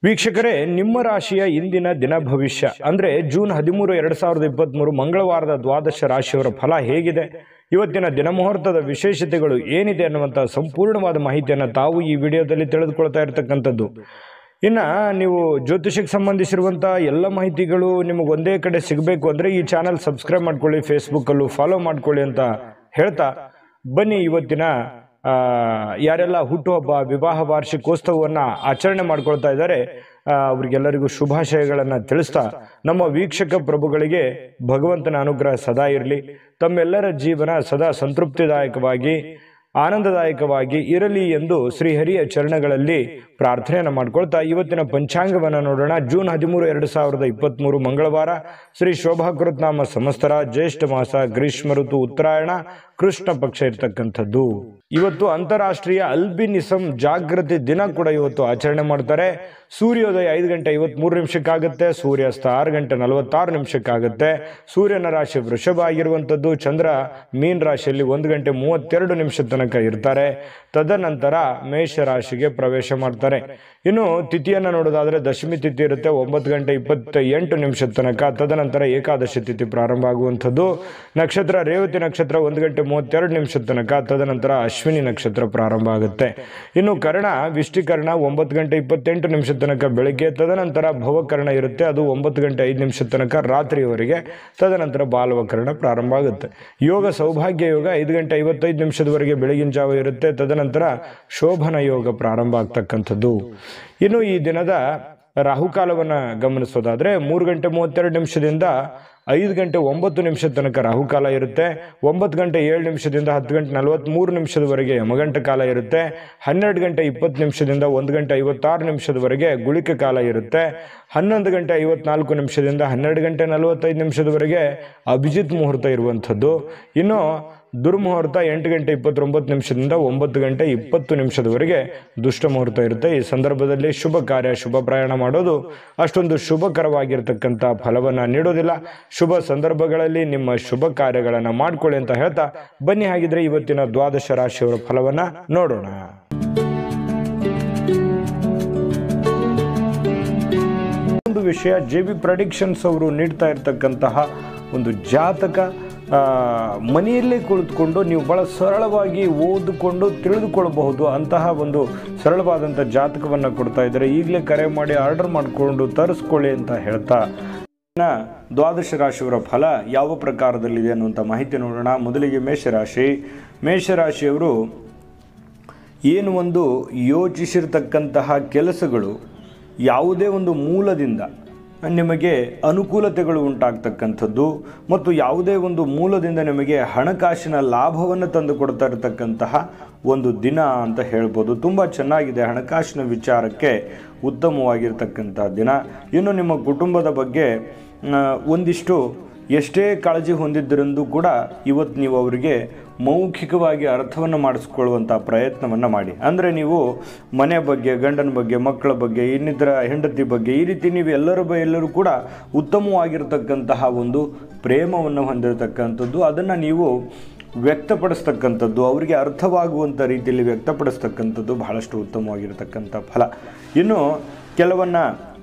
ವೀಕ್ಷಕರೇ ನಿಮ್ಮ ರಾಶಿಯ ಇಂದಿನ ದಿನ ಭವಿಷ್ಯ ಅಂದ್ರೆ ಜೂನ್ ಹದಿಮೂರು ಎರಡ್ ಸಾವಿರದ ಇಪ್ಪತ್ತ್ಮೂರು ಮಂಗಳವಾರದ ದ್ವಾದಶ ರಾಶಿಯವರ ಫಲ ಹೇಗಿದೆ ಇವತ್ತಿನ ದಿನಮುಹೂರ್ತದ ವಿಶೇಷತೆಗಳು ಏನಿದೆ ಅನ್ನುವಂಥ ಸಂಪೂರ್ಣವಾದ ಮಾಹಿತಿಯನ್ನು ತಾವು ಈ ವಿಡಿಯೋದಲ್ಲಿ ತಿಳಿದುಕೊಳ್ತಾ ಇರತಕ್ಕಂಥದ್ದು ಇನ್ನ ನೀವು ಜ್ಯೋತಿಷಕ್ಕೆ ಸಂಬಂಧಿಸಿರುವಂಥ ಎಲ್ಲ ಮಾಹಿತಿಗಳು ನಿಮಗೆ ಒಂದೇ ಕಡೆ ಸಿಗಬೇಕು ಅಂದರೆ ಈ ಚಾನಲ್ ಸಬ್ಸ್ಕ್ರೈಬ್ ಮಾಡ್ಕೊಳ್ಳಿ ಫೇಸ್ಬುಕ್ಕಲ್ಲೂ ಫಾಲೋ ಮಾಡ್ಕೊಳ್ಳಿ ಅಂತ ಹೇಳ್ತಾ ಬನ್ನಿ ಇವತ್ತಿನ ಆ, ಯಾರೆಲ್ಲ ಹುಟ್ಟುಹಬ್ಬ ವಿವಾಹ ವಾರ್ಷಿಕೋತ್ಸವವನ್ನು ಆಚರಣೆ ಮಾಡ್ಕೊಳ್ತಾ ಇದ್ದಾರೆ ಆ, ಅವ್ರಿಗೆಲ್ಲರಿಗೂ ಶುಭಾಶಯಗಳನ್ನು ತಿಳಿಸ್ತಾ ನಮ್ಮ ವೀಕ್ಷಕ ಪ್ರಭುಗಳಿಗೆ ಭಗವಂತನ ಅನುಗ್ರಹ ಸದಾ ಇರಲಿ ತಮ್ಮೆಲ್ಲರ ಜೀವನ ಸದಾ ಸಂತೃಪ್ತಿದಾಯಕವಾಗಿ ಆನಂದದಾಯಕವಾಗಿ ಇರಲಿ ಎಂದು ಶ್ರೀಹರಿಯ ಚರಣಗಳಲ್ಲಿ ಪ್ರಾರ್ಥನೆಯನ್ನು ಮಾಡ್ಕೊಳ್ತಾ ಇವತ್ತಿನ ಪಂಚಾಂಗವನ್ನು ನೋಡೋಣ ಜೂನ್ ಹದಿಮೂರು ಎರಡು ಸಾವಿರದ ಇಪ್ಪತ್ತ್ಮೂರು ಮಂಗಳವಾರ ಶ್ರೀ ಶೋಭಾಕೃತ್ ನಾಮ ಸಂವತ್ಸರ ಜ್ಯೇಷ್ಠ ಮಾಸ ಗ್ರೀಷ್ಮ ಋತು ಉತ್ತರಾಯಣ ಕೃಷ್ಣ ಪಕ್ಷ ಇರ್ತಕ್ಕಂಥದ್ದು ಇವತ್ತು ಅಂತಾರಾಷ್ಟ್ರೀಯ ಅಲ್ಬಿನಿಸಂ ಜಾಗೃತಿ ದಿನ ಕೂಡ ಇವತ್ತು ಆಚರಣೆ ಮಾಡ್ತಾರೆ ಸೂರ್ಯೋದಯ ಐದು ಗಂಟೆ ಐವತ್ಮೂರು ನಿಮಿಷಕ್ಕಾಗುತ್ತೆ ಸೂರ್ಯಾಸ್ತ ಆರು ಗಂಟೆ ನಲವತ್ತಾರು ನಿಮಿಷಕ್ಕಾಗುತ್ತೆ ಸೂರ್ಯನ ರಾಶಿ ವೃಷಭ ಆಗಿರುವಂಥದ್ದು ಚಂದ್ರ ಮೀನ್ ರಾಶಿಯಲ್ಲಿ ಒಂದು ಗಂಟೆ ಮೂವತ್ತೆರಡು ನಿಮಿಷ ತನಕ ಇರ್ತಾರೆ ತದನಂತರ ಮೇಷ ರಾಶಿಗೆ ಪ್ರವೇಶ ಮಾಡ್ತಾರೆ ಇನ್ನು ತಿಥಿಯನ್ನು ನೋಡೋದಾದ್ರೆ ದಶಮಿ ತಿಥಿ ಇರುತ್ತೆ ಒಂಬತ್ತು ಗಂಟೆ ಇಪ್ಪತ್ತ ಎಂಟು ನಿಮಿಷದ ತನಕ ತದನಂತರ ಏಕಾದಶಿ ತಿಥಿ ಪ್ರಾರಂಭ ಆಗುವಂಥದ್ದು ನಕ್ಷತ್ರ ರೇವತಿ ನಕ್ಷತ್ರ ಒಂದು ಗಂಟೆ ಮೂವತ್ತೆರಡು ನಿಮಿಷದ ತನಕ ತದನಂತರ ಅಶ್ವಿನಿ ನಕ್ಷತ್ರ ಪ್ರಾರಂಭ ಆಗುತ್ತೆ ಇನ್ನು ಕರ್ಣ ವಿಷ್ಟಿಕರ್ಣ ಒಂಬತ್ತು ಗಂಟೆ ಇಪ್ಪತ್ತೆಂಟು ನಿಮಿಷದ ತನಕ ಬೆಳಗ್ಗೆ ತದನಂತರ ಭವಕರ್ಣ ಇರುತ್ತೆ ಅದು ಒಂಬತ್ತು ಗಂಟೆ ಐದು ನಿಮಿಷದ ತನಕ ರಾತ್ರಿಯವರೆಗೆ ತದನಂತರ ಬಾಲವಕರ್ಣ ಪ್ರಾರಂಭ ಆಗುತ್ತೆ ಯೋಗ ಸೌಭಾಗ್ಯ ಯೋಗ ಐದು ಗಂಟೆ ಐವತ್ತೈದು ನಿಮಿಷದವರೆಗೆ ಬೆಳಗಿನ ಜಾವ ಇರುತ್ತೆ ತದನಂತರ ಶೋಭನ ಯೋಗ ಪ್ರಾರಂಭ ಆಗ್ತಕ್ಕಂಥದ್ದು ಇನ್ನು ಈ ದಿನದ ರಾಹುಕಾಲವನ್ನು ಗಮನಿಸೋದಾದ್ರೆ ಮೂರು ಗಂಟೆ ಮೂವತ್ತೆರಡು ನಿಮಿಷದಿಂದ ಐದು ಗಂಟೆ ಒಂಬತ್ತು ನಿಮಿಷದ ತನಕ ರಾಹುಕಾಲ ಇರುತ್ತೆ ಒಂಬತ್ತು ಗಂಟೆ ಏಳು ನಿಮಿಷದಿಂದ ಹತ್ತು ಗಂಟೆ ನಲವತ್ತ್ಮೂರು ನಿಮಿಷದವರೆಗೆ ಯಮಗಂಟ ಕಾಲ ಇರುತ್ತೆ ಹನ್ನೆರಡು ಗಂಟೆ ಇಪ್ಪತ್ತು ನಿಮಿಷದಿಂದ ಒಂದು ಗಂಟೆ ಐವತ್ತಾರು ನಿಮಿಷದವರೆಗೆ ಗುಳಿಕ ಕಾಲ ಇರುತ್ತೆ ಹನ್ನೊಂದು ಗಂಟೆ ಐವತ್ನಾಲ್ಕು ನಿಮಿಷದಿಂದ ಹನ್ನೆರಡು ಗಂಟೆ ನಲವತ್ತೈದು ನಿಮಿಷದವರೆಗೆ ಅಭಿಜಿತ್ ಮುಹೂರ್ತ ಇರುವಂಥದ್ದು ಇನ್ನು ದುರ್ಮುಹೂರ್ತ ಎಂಟು ಗಂಟೆ ಇಪ್ಪತ್ತೊಂಬತ್ತು ನಿಮಿಷದಿಂದ ಒಂಬತ್ತು ಗಂಟೆ ಇಪ್ಪತ್ತು ನಿಮಿಷದವರೆಗೆ ದುಷ್ಟ ಮುಹೂರ್ತ ಇರುತ್ತೆ ಈ ಸಂದರ್ಭದಲ್ಲಿ ಶುಭ ಕಾರ್ಯ ಶುಭ ಪ್ರಯಾಣ ಮಾಡೋದು ಅಷ್ಟೊಂದು ಶುಭಕರವಾಗಿರ್ತಕ್ಕಂಥ ಫಲವನ್ನು ನೀಡೋದಿಲ್ಲ ಶುಭ ಸಂದರ್ಭಗಳಲ್ಲಿ ನಿಮ್ಮ ಶುಭ ಕಾರ್ಯಗಳನ್ನು ಮಾಡ್ಕೊಳ್ಳಿ ಅಂತ ಹೇಳ್ತಾ ಬನ್ನಿ ಹಾಗಿದ್ರೆ ಇವತ್ತಿನ ದ್ವಾದಶ ರಾಶಿಯವರ ಫಲವನ್ನು ನೋಡೋಣ ಒಂದು ವಿಷಯ ಜೆ ಬಿ ಪ್ರಡಿಕ್ಷನ್ಸ್ ಅವರು ನೀಡ್ತಾ ಇರತಕ್ಕಂತಹ ಒಂದು ಜಾತಕ ಆ, ಮನೆಯಲ್ಲೇ ಕುಳಿತುಕೊಂಡು ನೀವು ಬಹಳ ಸರಳವಾಗಿ ಓದಿಕೊಂಡು ತಿಳಿದುಕೊಳ್ಳಬಹುದು ಅಂತಹ ಒಂದು ಸರಳವಾದಂಥ ಜಾತಕವನ್ನು ಕೊಡ್ತಾ ಇದ್ದಾರೆ ಈಗಲೇ ಕರೆ ಮಾಡಿ ಆರ್ಡರ್ ಮಾಡಿಕೊಂಡು ತರಿಸ್ಕೊಳ್ಳಿ ಅಂತ ಹೇಳ್ತಾ ಇನ್ನ ದ್ವಾದಶ ರಾಶಿಯವರ ಫಲ ಯಾವ ಪ್ರಕಾರದಲ್ಲಿದೆ ಅನ್ನುವಂಥ ಮಾಹಿತಿ ನೋಡೋಣ ಮೊದಲಿಗೆ ಮೇಷರಾಶಿ ಮೇಷರಾಶಿಯವರು ಏನು ಒಂದು ಯೋಚಿಸಿರ್ತಕ್ಕಂತಹ ಕೆಲಸಗಳು ಯಾವುದೇ ಒಂದು ಮೂಲದಿಂದ ನಿಮಗೆ ಅನುಕೂಲತೆಗಳು ಉಂಟಾಗ್ತಕ್ಕಂಥದ್ದು ಮತ್ತು ಯಾವುದೇ ಒಂದು ಮೂಲದಿಂದ ನಿಮಗೆ ಹಣಕಾಸಿನ ಲಾಭವನ್ನು ತಂದು ಕೊಡ್ತಾ ಇರತಕ್ಕಂತಹ ಒಂದು ದಿನ ಅಂತ ಹೇಳ್ಬೋದು ತುಂಬ ಚೆನ್ನಾಗಿದೆ ಹಣಕಾಸಿನ ವಿಚಾರಕ್ಕೆ ಉತ್ತಮವಾಗಿರ್ತಕ್ಕಂಥ ದಿನ ಇನ್ನು ನಿಮ್ಮ ಕುಟುಂಬದ ಬಗ್ಗೆ ಆ, ಒಂದಿಷ್ಟು ಎಷ್ಟೇ ಕಾಳಜಿ ಹೊಂದಿದ್ದರೆಂದು ಕೂಡ ಇವತ್ತು ನೀವು ಅವರಿಗೆ ಮೌಖಿಕವಾಗಿ ಅರ್ಥವನ್ನು ಮಾಡಿಸ್ಕೊಳ್ಳುವಂಥ ಪ್ರಯತ್ನವನ್ನು ಮಾಡಿ ಅಂದರೆ ನೀವು ಮನೆ ಬಗ್ಗೆ ಗಂಡನ ಬಗ್ಗೆ ಮಕ್ಕಳ ಬಗ್ಗೆ ಇನ್ನಿತರ ಹೆಂಡತಿ ಬಗ್ಗೆ ಈ ರೀತಿ ನೀವು ಎಲ್ಲರ ಬ ಎಲ್ಲರೂ ಕೂಡ ಉತ್ತಮವಾಗಿರ್ತಕ್ಕಂತಹ ಒಂದು ಪ್ರೇಮವನ್ನು ಹೊಂದಿರತಕ್ಕಂಥದ್ದು ಅದನ್ನು ನೀವು ವ್ಯಕ್ತಪಡಿಸ್ತಕ್ಕಂಥದ್ದು ಅವರಿಗೆ ಅರ್ಥವಾಗುವಂಥ ರೀತಿಯಲ್ಲಿ ವ್ಯಕ್ತಪಡಿಸ್ತಕ್ಕಂಥದ್ದು ಬಹಳಷ್ಟು ಉತ್ತಮವಾಗಿರತಕ್ಕಂಥ ಫಲ ಇನ್ನು ಕೆಲವನ್ನ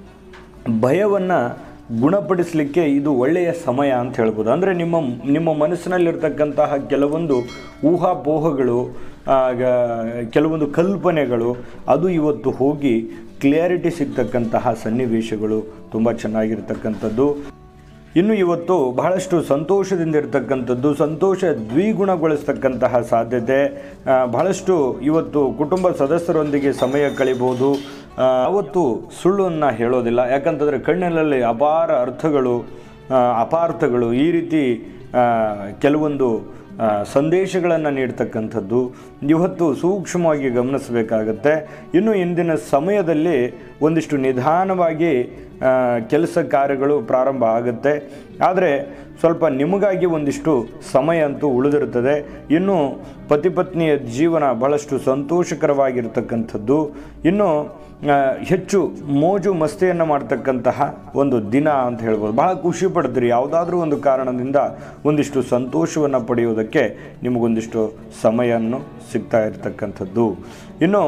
ಭಯವನ್ನು ಗುಣಪಡಿಸಲಿಕ್ಕೆ ಇದು ಒಳ್ಳೆಯ ಸಮಯ ಅಂತ ಹೇಳ್ಬೋದು ಅಂದರೆ ನಿಮ್ಮ ನಿಮ್ಮ ಮನಸ್ಸಿನಲ್ಲಿರ್ತಕ್ಕಂತಹ ಕೆಲವೊಂದು ಊಹಾಪೋಹಗಳು ಆಗ ಕೆಲವೊಂದು ಕಲ್ಪನೆಗಳು ಅದು ಇವತ್ತು ಹೋಗಿ ಕ್ಲಿಯಾರಿಟಿ ಸಿಗ್ತಕ್ಕಂತಹ ಸನ್ನಿವೇಶಗಳು ತುಂಬ ಚೆನ್ನಾಗಿರ್ತಕ್ಕಂಥದ್ದು ಇನ್ನು ಇವತ್ತು ಬಹಳಷ್ಟು ಸಂತೋಷದಿಂದ ಇರತಕ್ಕಂಥದ್ದು ಸಂತೋಷ ದ್ವಿಗುಣಗೊಳಿಸ್ತಕ್ಕಂತಹ ಸಾಧ್ಯತೆ ಆ, ಬಹಳಷ್ಟು ಇವತ್ತು ಕುಟುಂಬ ಸದಸ್ಯರೊಂದಿಗೆ ಸಮಯ ಕಳಿಬೋದು ಆ, ಅವತ್ತು ಸುಳ್ಳನ್ನು ಹೇಳೋದಿಲ್ಲ ಯಾಕಂತಂದರೆ ಕಣ್ಣಿನಲ್ಲಿ ಅಪಾರ ಅರ್ಥಗಳು ಆ, ಅಪಾರ್ಥಗಳು ಈ ರೀತಿ ಆ, ಕೆಲವೊಂದು ಸಂದೇಶಗಳನ್ನು ನೀಡ್ತಕ್ಕಂಥದ್ದು ಇವತ್ತು ಸೂಕ್ಷ್ಮವಾಗಿ ಗಮನಿಸಬೇಕಾಗತ್ತೆ ಇನ್ನು ಇಂದಿನ ಸಮಯದಲ್ಲಿ ಒಂದಿಷ್ಟು ನಿಧಾನವಾಗಿ ಆ, ಕೆಲಸ ಕಾರ್ಯಗಳು ಪ್ರಾರಂಭ ಆಗುತ್ತೆ ಆದರೆ ಸ್ವಲ್ಪ ನಿಮಗಾಗಿ ಒಂದಿಷ್ಟು ಸಮಯ ಅಂತೂ ಉಳಿದಿರುತ್ತದೆ ಇನ್ನು ಪತಿ ಪತ್ನಿಯ ಜೀವನ ಬಹಳಷ್ಟು ಸಂತೋಷಕರವಾಗಿರ್ತಕ್ಕಂಥದ್ದು ಇನ್ನು ಆ, ಹೆಚ್ಚು ಮೋಜು ಮಸ್ತಿಯನ್ನು ಮಾಡ್ತಕ್ಕಂತಹ ಒಂದು ದಿನ ಅಂತ ಹೇಳ್ಬೋದು ಬಹಳ ಖುಷಿ ಪಡ್ತೀರಿ ಯಾವುದಾದ್ರೂ ಒಂದು ಕಾರಣದಿಂದ ಒಂದಿಷ್ಟು ಸಂತೋಷವನ್ನು ಪಡೆಯೋದಕ್ಕೆ ನಿಮಗೊಂದಿಷ್ಟು ಸಮಯವನ್ನು ಸಿಗ್ತಾ ಇರತಕ್ಕಂಥದ್ದು ಇನ್ನು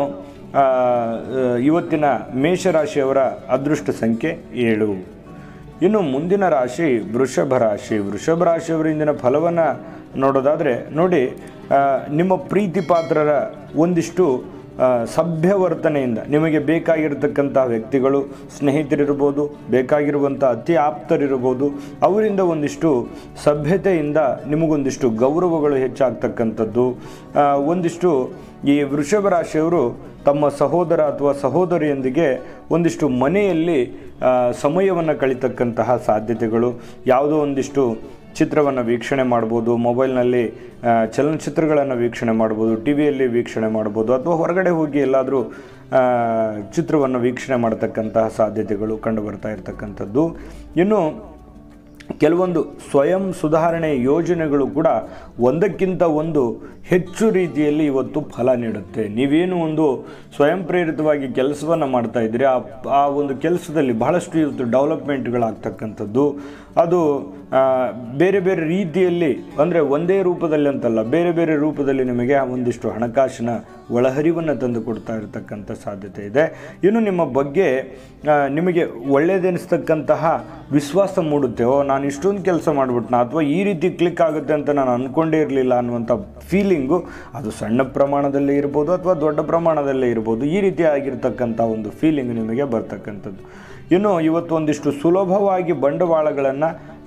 ಆ, ಇವತ್ತಿನ ಮೇಷರಾಶಿಯವರ ಅದೃಷ್ಟ ಸಂಖ್ಯೆ ಏಳು ಇನ್ನು ಮುಂದಿನ ರಾಶಿ ವೃಷಭ ರಾಶಿ ವೃಷಭ ರಾಶಿಯವರ ಇಂದಿನ ಫಲವನ್ನು ನೋಡೋದಾದರೆ ನೋಡಿ ಆ, ನಿಮ್ಮ ಪ್ರೀತಿ ಪಾತ್ರರ ಒಂದಿಷ್ಟು ಆ, ಸಭ್ಯ ವರ್ತನೆಯಿಂದ ನಿಮಗೆ ಬೇಕಾಗಿರತಕ್ಕಂಥ ವ್ಯಕ್ತಿಗಳು ಸ್ನೇಹಿತರಿರ್ಬೋದು ಬೇಕಾಗಿರುವಂಥ ಅತಿ ಆಪ್ತರಿರ್ಬೋದು ಅವರಿಂದ ಒಂದಿಷ್ಟು ಸಭ್ಯತೆಯಿಂದ ನಿಮಗೊಂದಿಷ್ಟು ಗೌರವಗಳು ಹೆಚ್ಚಾಗ್ತಕ್ಕಂಥದ್ದು ಆ, ಒಂದಿಷ್ಟು ಈ ವೃಷಭ ರಾಶಿಯವರು ತಮ್ಮ ಸಹೋದರ ಅಥವಾ ಸಹೋದರಿಯೊಂದಿಗೆ ಒಂದಿಷ್ಟು ಮನೆಯಲ್ಲಿ ಸಮಯವನ್ನು ಕಳಿತಕ್ಕಂತಹ ಸಾಧ್ಯತೆಗಳು ಯಾವುದೋ ಒಂದಿಷ್ಟು ಚಿತ್ರವನ್ನು ವೀಕ್ಷಣೆ ಮಾಡ್ಬೋದು ಮೊಬೈಲ್ನಲ್ಲಿ ಆ, ಚಲನಚಿತ್ರಗಳನ್ನು ವೀಕ್ಷಣೆ ಮಾಡ್ಬೋದು ಟಿ ವಿಯಲ್ಲಿ ವೀಕ್ಷಣೆ ಮಾಡ್ಬೋದು ಅಥವಾ ಹೊರಗಡೆ ಹೋಗಿ ಎಲ್ಲಾದರೂ ಚಿತ್ರವನ್ನು ವೀಕ್ಷಣೆ ಮಾಡ್ತಕ್ಕಂತಹ ಸಾಧ್ಯತೆಗಳು ಕಂಡು ಬರ್ತಾ ಇರತಕ್ಕಂಥದ್ದು ಇನ್ನು ಕೆಲವೊಂದು ಸ್ವಯಂ ಸುಧಾರಣೆ ಯೋಜನೆಗಳು ಕೂಡ ಒಂದಕ್ಕಿಂತ ಒಂದು ಹೆಚ್ಚು ರೀತಿಯಲ್ಲಿ ಇವತ್ತು ಫಲ ನೀಡುತ್ತೆ ನೀವೇನು ಒಂದು ಸ್ವಯಂ ಪ್ರೇರಿತವಾಗಿ ಕೆಲಸವನ್ನು ಮಾಡ್ತಾ ಇದ್ದೀರಿ ಆ ಆ ಒಂದು ಕೆಲಸದಲ್ಲಿ ಬಹಳಷ್ಟು ಇವತ್ತು ಡೆವಲಪ್ಮೆಂಟ್ಗಳಾಗ್ತಕ್ಕಂಥದ್ದು ಅದು ಆ, ಬೇರೆ ಬೇರೆ ರೀತಿಯಲ್ಲಿ ಅಂದರೆ ಒಂದೇ ರೂಪದಲ್ಲಿ ಅಂತಲ್ಲ ಬೇರೆ ಬೇರೆ ರೂಪದಲ್ಲಿ ನಿಮಗೆ ಆ ಒಂದಿಷ್ಟು ಹಣಕಾಸಿನ ಒಳಹರಿವನ್ನು ತಂದು ಕೊಡ್ತಾ ಇರತಕ್ಕಂಥ ಸಾಧ್ಯತೆ ಇದೆ ಇನ್ನು ನಿಮ್ಮ ಬಗ್ಗೆ ಆ, ನಿಮಗೆ ಒಳ್ಳೆಯದೆನಿಸ್ತಕ್ಕಂತಹ ವಿಶ್ವಾಸ ಮೂಡುತ್ತೆ ಓ ನಾನು ಇಷ್ಟೊಂದು ಕೆಲಸ ಮಾಡಿಬಿಟ್ನ ಅಥವಾ ಈ ರೀತಿ ಕ್ಲಿಕ್ ಆಗುತ್ತೆ ಅಂತ ನಾನು ಅಂದ್ಕೊಂಡೇ ಇರಲಿಲ್ಲ ಅನ್ನುವಂಥ ಫೀಲಿಂಗು ಅದು ಸಣ್ಣ ಪ್ರಮಾಣದಲ್ಲೇ ಇರ್ಬೋದು ಅಥವಾ ದೊಡ್ಡ ಪ್ರಮಾಣದಲ್ಲೇ ಇರ್ಬೋದು ಈ ರೀತಿ ಆಗಿರ್ತಕ್ಕಂಥ ಒಂದು ಫೀಲಿಂಗ್ ನಿಮಗೆ ಬರ್ತಕ್ಕಂಥದ್ದು ಇನ್ನು ಇವತ್ತು ಒಂದಿಷ್ಟು ಸುಲಭವಾಗಿ ಬಂಡವಾಳಗಳನ್ನು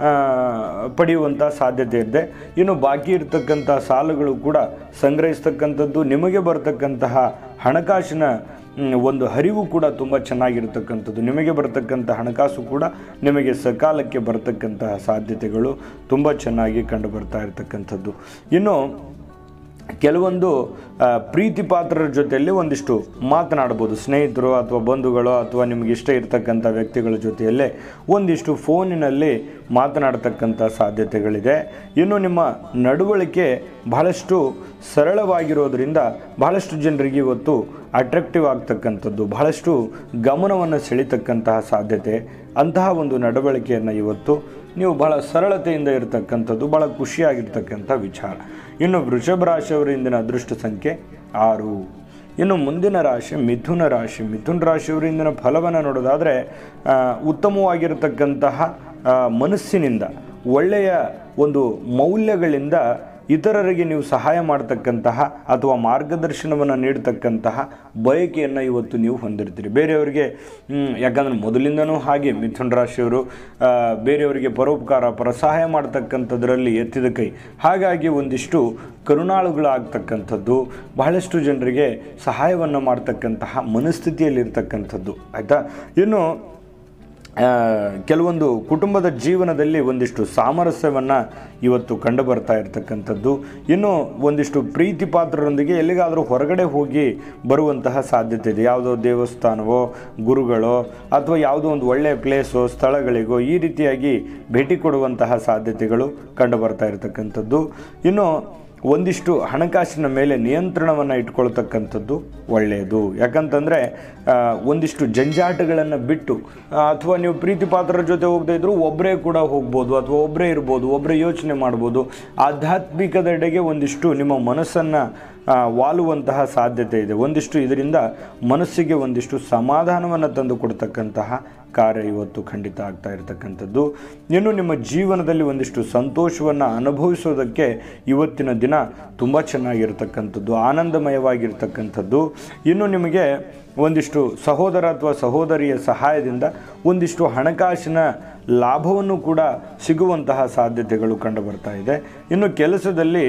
ಪಡೆಯುವಂಥ ಸಾಧ್ಯತೆ ಇದೆ ಇನ್ನು ಬಾಕಿ ಇರತಕ್ಕಂಥ ಸಾಲಗಳು ಕೂಡ ಸಂಗ್ರಹಿಸ್ತಕ್ಕಂಥದ್ದು ನಿಮಗೆ ಬರ್ತಕ್ಕಂತಹ ಹಣಕಾಸಿನ ಮ್, ಒಂದು ಹರಿವು ಕೂಡ ತುಂಬ ಚೆನ್ನಾಗಿರ್ತಕ್ಕಂಥದ್ದು ನಿಮಗೆ ಬರ್ತಕ್ಕಂಥ ಹಣಕಾಸು ಕೂಡ ನಿಮಗೆ ಸಕಾಲಕ್ಕೆ ಬರ್ತಕ್ಕಂತಹ ಸಾಧ್ಯತೆಗಳು ತುಂಬ ಚೆನ್ನಾಗಿ ಕಂಡು ಬರ್ತಾ ಇರತಕ್ಕಂಥದ್ದು ಇನ್ನು ಕೆಲವೊಂದು ಆ, ಪ್ರೀತಿ ಪಾತ್ರರ ಜೊತೆಯಲ್ಲಿ ಒಂದಿಷ್ಟು ಮಾತನಾಡ್ಬೋದು ಸ್ನೇಹಿತರು ಅಥವಾ ಬಂಧುಗಳು ಅಥವಾ ನಿಮಗೆ ಇಷ್ಟ ಇರತಕ್ಕಂಥ ವ್ಯಕ್ತಿಗಳ ಜೊತೆಯಲ್ಲೇ ಒಂದಿಷ್ಟು ಫೋನಿನಲ್ಲಿ ಮಾತನಾಡ್ತಕ್ಕಂಥ ಸಾಧ್ಯತೆಗಳಿದೆ ಇನ್ನು ನಿಮ್ಮ ನಡವಳಿಕೆ ಬಹಳಷ್ಟು ಸರಳವಾಗಿರೋದ್ರಿಂದ ಬಹಳಷ್ಟು ಜನರಿಗೆ ಇವತ್ತು ಅಟ್ರಾಕ್ಟಿವ್ ಆಗ್ತಕ್ಕಂಥದ್ದು ಬಹಳಷ್ಟು ಗಮನವನ್ನು ಸೆಳೀತಕ್ಕಂತಹ ಸಾಧ್ಯತೆ ಅಂತಹ ಒಂದು ನಡವಳಿಕೆಯನ್ನು ಇವತ್ತು ನೀವು ಬಹಳ ಸರಳತೆಯಿಂದ ಇರತಕ್ಕಂಥದ್ದು ಬಹಳ ಖುಷಿಯಾಗಿರ್ತಕ್ಕಂಥ ವಿಚಾರ ಇನ್ನು ವೃಷಭ ರಾಶಿಯವರ ಇಂದಿನ ಅದೃಷ್ಟ ಸಂಖ್ಯೆ ಆರು ಇನ್ನು ಮುಂದಿನ ರಾಶಿ ಮಿಥುನ ರಾಶಿ ಮಿಥುನ ರಾಶಿಯವರ ಇಂದಿನ ಫಲವನ್ನು ನೋಡೋದಾದರೆ ಆ, ಉತ್ತಮವಾಗಿರತಕ್ಕಂತಹ ಆ, ಮನಸ್ಸಿನಿಂದ ಒಳ್ಳೆಯ ಒಂದು ಮೌಲ್ಯಗಳಿಂದ ಇತರರಿಗೆ ನೀವು ಸಹಾಯ ಮಾಡ್ತಕ್ಕಂತಹ ಅಥವಾ ಮಾರ್ಗದರ್ಶನವನ್ನು ನೀಡ್ತಕ್ಕಂತಹ ಬಯಕೆಯನ್ನು ಇವತ್ತು ನೀವು ಹೊಂದಿರ್ತೀರಿ ಬೇರೆಯವರಿಗೆ ಮ್, ಯಾಕಂದ್ರೆ ಮೊದಲಿಂದನೂ ಹಾಗೆ ಮಿಥುನ ರಾಶಿಯವರು ಆ, ಬೇರೆಯವರಿಗೆ ಪರೋಪಕಾರ ಪರ ಸಹಾಯ ಮಾಡ್ತಕ್ಕಂಥದ್ರಲ್ಲಿ ಎತ್ತಿದ ಕೈ ಹಾಗಾಗಿ ಒಂದಿಷ್ಟು ಕರುಣಾಳುಗಳಾಗ್ತಕ್ಕಂಥದ್ದು ಬಹಳಷ್ಟು ಜನರಿಗೆ ಸಹಾಯವನ್ನು ಮಾಡ್ತಕ್ಕಂತಹ ಮನಸ್ಥಿತಿಯಲ್ಲಿರ್ತಕ್ಕಂಥದ್ದು ಆಯಿತಾ ಇನ್ನು ಆ, ಕೆಲವೊಂದು ಕುಟುಂಬದ ಜೀವನದಲ್ಲಿ ಒಂದಿಷ್ಟು ಸಾಮರಸ್ಯವನ್ನು ಇವತ್ತು ಕಂಡು ಬರ್ತಾ ಇರತಕ್ಕಂಥದ್ದು ಇನ್ನು ಒಂದಿಷ್ಟು ಪ್ರೀತಿ ಪಾತ್ರರೊಂದಿಗೆ ಎಲ್ಲಿಗಾದರೂ ಹೊರಗಡೆ ಹೋಗಿ ಬರುವಂತಹ ಸಾಧ್ಯತೆ ಇದೆ ಯಾವುದೋ ದೇವಸ್ಥಾನವೋ ಗುರುಗಳೋ ಅಥವಾ ಯಾವುದೋ ಒಂದು ಒಳ್ಳೆಯ ಪ್ಲೇಸೋ ಸ್ಥಳಗಳಿಗೋ ಈ ರೀತಿಯಾಗಿ ಭೇಟಿ ಕೊಡುವಂತಹ ಸಾಧ್ಯತೆಗಳು ಕಂಡು ಬರ್ತಾ ಇರತಕ್ಕಂಥದ್ದು ಇನ್ನು ಒಂದಿಷ್ಟು ಹಣಕಾಸಿನ ಮೇಲೆ ನಿಯಂತ್ರಣವನ್ನು ಇಟ್ಕೊಳ್ತಕ್ಕಂಥದ್ದು ಒಳ್ಳೆಯದು ಯಾಕಂತಂದರೆ ಆ, ಒಂದಿಷ್ಟು ಜಂಜಾಟಗಳನ್ನು ಬಿಟ್ಟು ಆ, ಅಥವಾ ನೀವು ಪ್ರೀತಿ ಪಾತ್ರರ ಜೊತೆ ಹೋಗದೇ ಇದ್ದರೂ ಒಬ್ಬರೇ ಕೂಡ ಹೋಗ್ಬೋದು ಅಥವಾ ಒಬ್ಬರೇ ಇರ್ಬೋದು ಒಬ್ಬರೇ ಯೋಚನೆ ಮಾಡ್ಬೋದು ಆಧ್ಯಾತ್ಮಿಕದೆಡೆಗೆ ಒಂದಿಷ್ಟು ನಿಮ್ಮ ಮನಸ್ಸನ್ನು ಆ, ವಾಲುವಂತಹ ಸಾಧ್ಯತೆ ಇದೆ ಒಂದಿಷ್ಟು ಇದರಿಂದ ಮನಸ್ಸಿಗೆ ಒಂದಿಷ್ಟು ಸಮಾಧಾನವನ್ನು ತಂದು ಕೊಡ್ತಕ್ಕಂತಹ ಕಾರ್ಯ ಇವತ್ತು ಖಂಡಿತ ಆಗ್ತಾ ಇರತಕ್ಕಂಥದ್ದು ಇನ್ನು ನಿಮ್ಮ ಜೀವನದಲ್ಲಿ ಒಂದಿಷ್ಟು ಸಂತೋಷವನ್ನು ಅನುಭವಿಸೋದಕ್ಕೆ ಇವತ್ತಿನ ದಿನ ತುಂಬ ಚೆನ್ನಾಗಿರ್ತಕ್ಕಂಥದ್ದು ಆನಂದಮಯವಾಗಿರ್ತಕ್ಕಂಥದ್ದು ಇನ್ನು ನಿಮಗೆ ಒಂದಿಷ್ಟು ಸಹೋದರ ಅಥವಾ ಸಹೋದರಿಯ ಸಹಾಯದಿಂದ ಒಂದಿಷ್ಟು ಹಣಕಾಸಿನ ಲಾಭವನ್ನು ಕೂಡ ಸಿಗುವಂತಹ ಸಾಧ್ಯತೆಗಳು ಕಂಡು ಬರ್ತಾ ಇದೆ ಇನ್ನು ಕೆಲಸದಲ್ಲಿ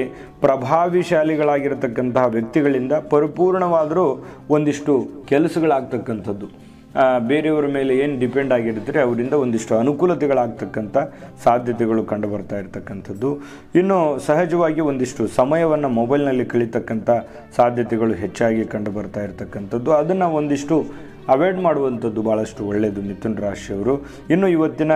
ಪ್ರಭಾವಿಶಾಲಿಗಳಾಗಿರತಕ್ಕಂತಹ ವ್ಯಕ್ತಿಗಳಿಂದ ಪರಿಪೂರ್ಣವಾದರೂ ಒಂದಿಷ್ಟು ಕೆಲಸಗಳಾಗ್ತಕ್ಕಂಥದ್ದು ಆ, ಬೇರೆಯವರ ಮೇಲೆ ಏನು ಡಿಪೆಂಡ್ ಆಗಿರ್ತಾರೆ ಅವರಿಂದ ಒಂದಿಷ್ಟು ಅನುಕೂಲತೆಗಳಾಗ್ತಕ್ಕಂಥ ಸಾಧ್ಯತೆಗಳು ಕಂಡು ಬರ್ತಾ ಇರತಕ್ಕಂಥದ್ದು ಇನ್ನು ಸಹಜವಾಗಿ ಒಂದಿಷ್ಟು ಸಮಯವನ್ನು ಮೊಬೈಲ್ನಲ್ಲಿ ಕಳೀತಕ್ಕಂಥ ಸಾಧ್ಯತೆಗಳು ಹೆಚ್ಚಾಗಿ ಕಂಡು ಬರ್ತಾ ಇರತಕ್ಕಂಥದ್ದು ಅದನ್ನು ಒಂದಿಷ್ಟು ಅವಾಯ್ಡ್ ಮಾಡುವಂಥದ್ದು ಭಾಳಷ್ಟು ಒಳ್ಳೆಯದು ಮಿಥುನ್ ರಾಶಿಯವರು ಇನ್ನು ಇವತ್ತಿನ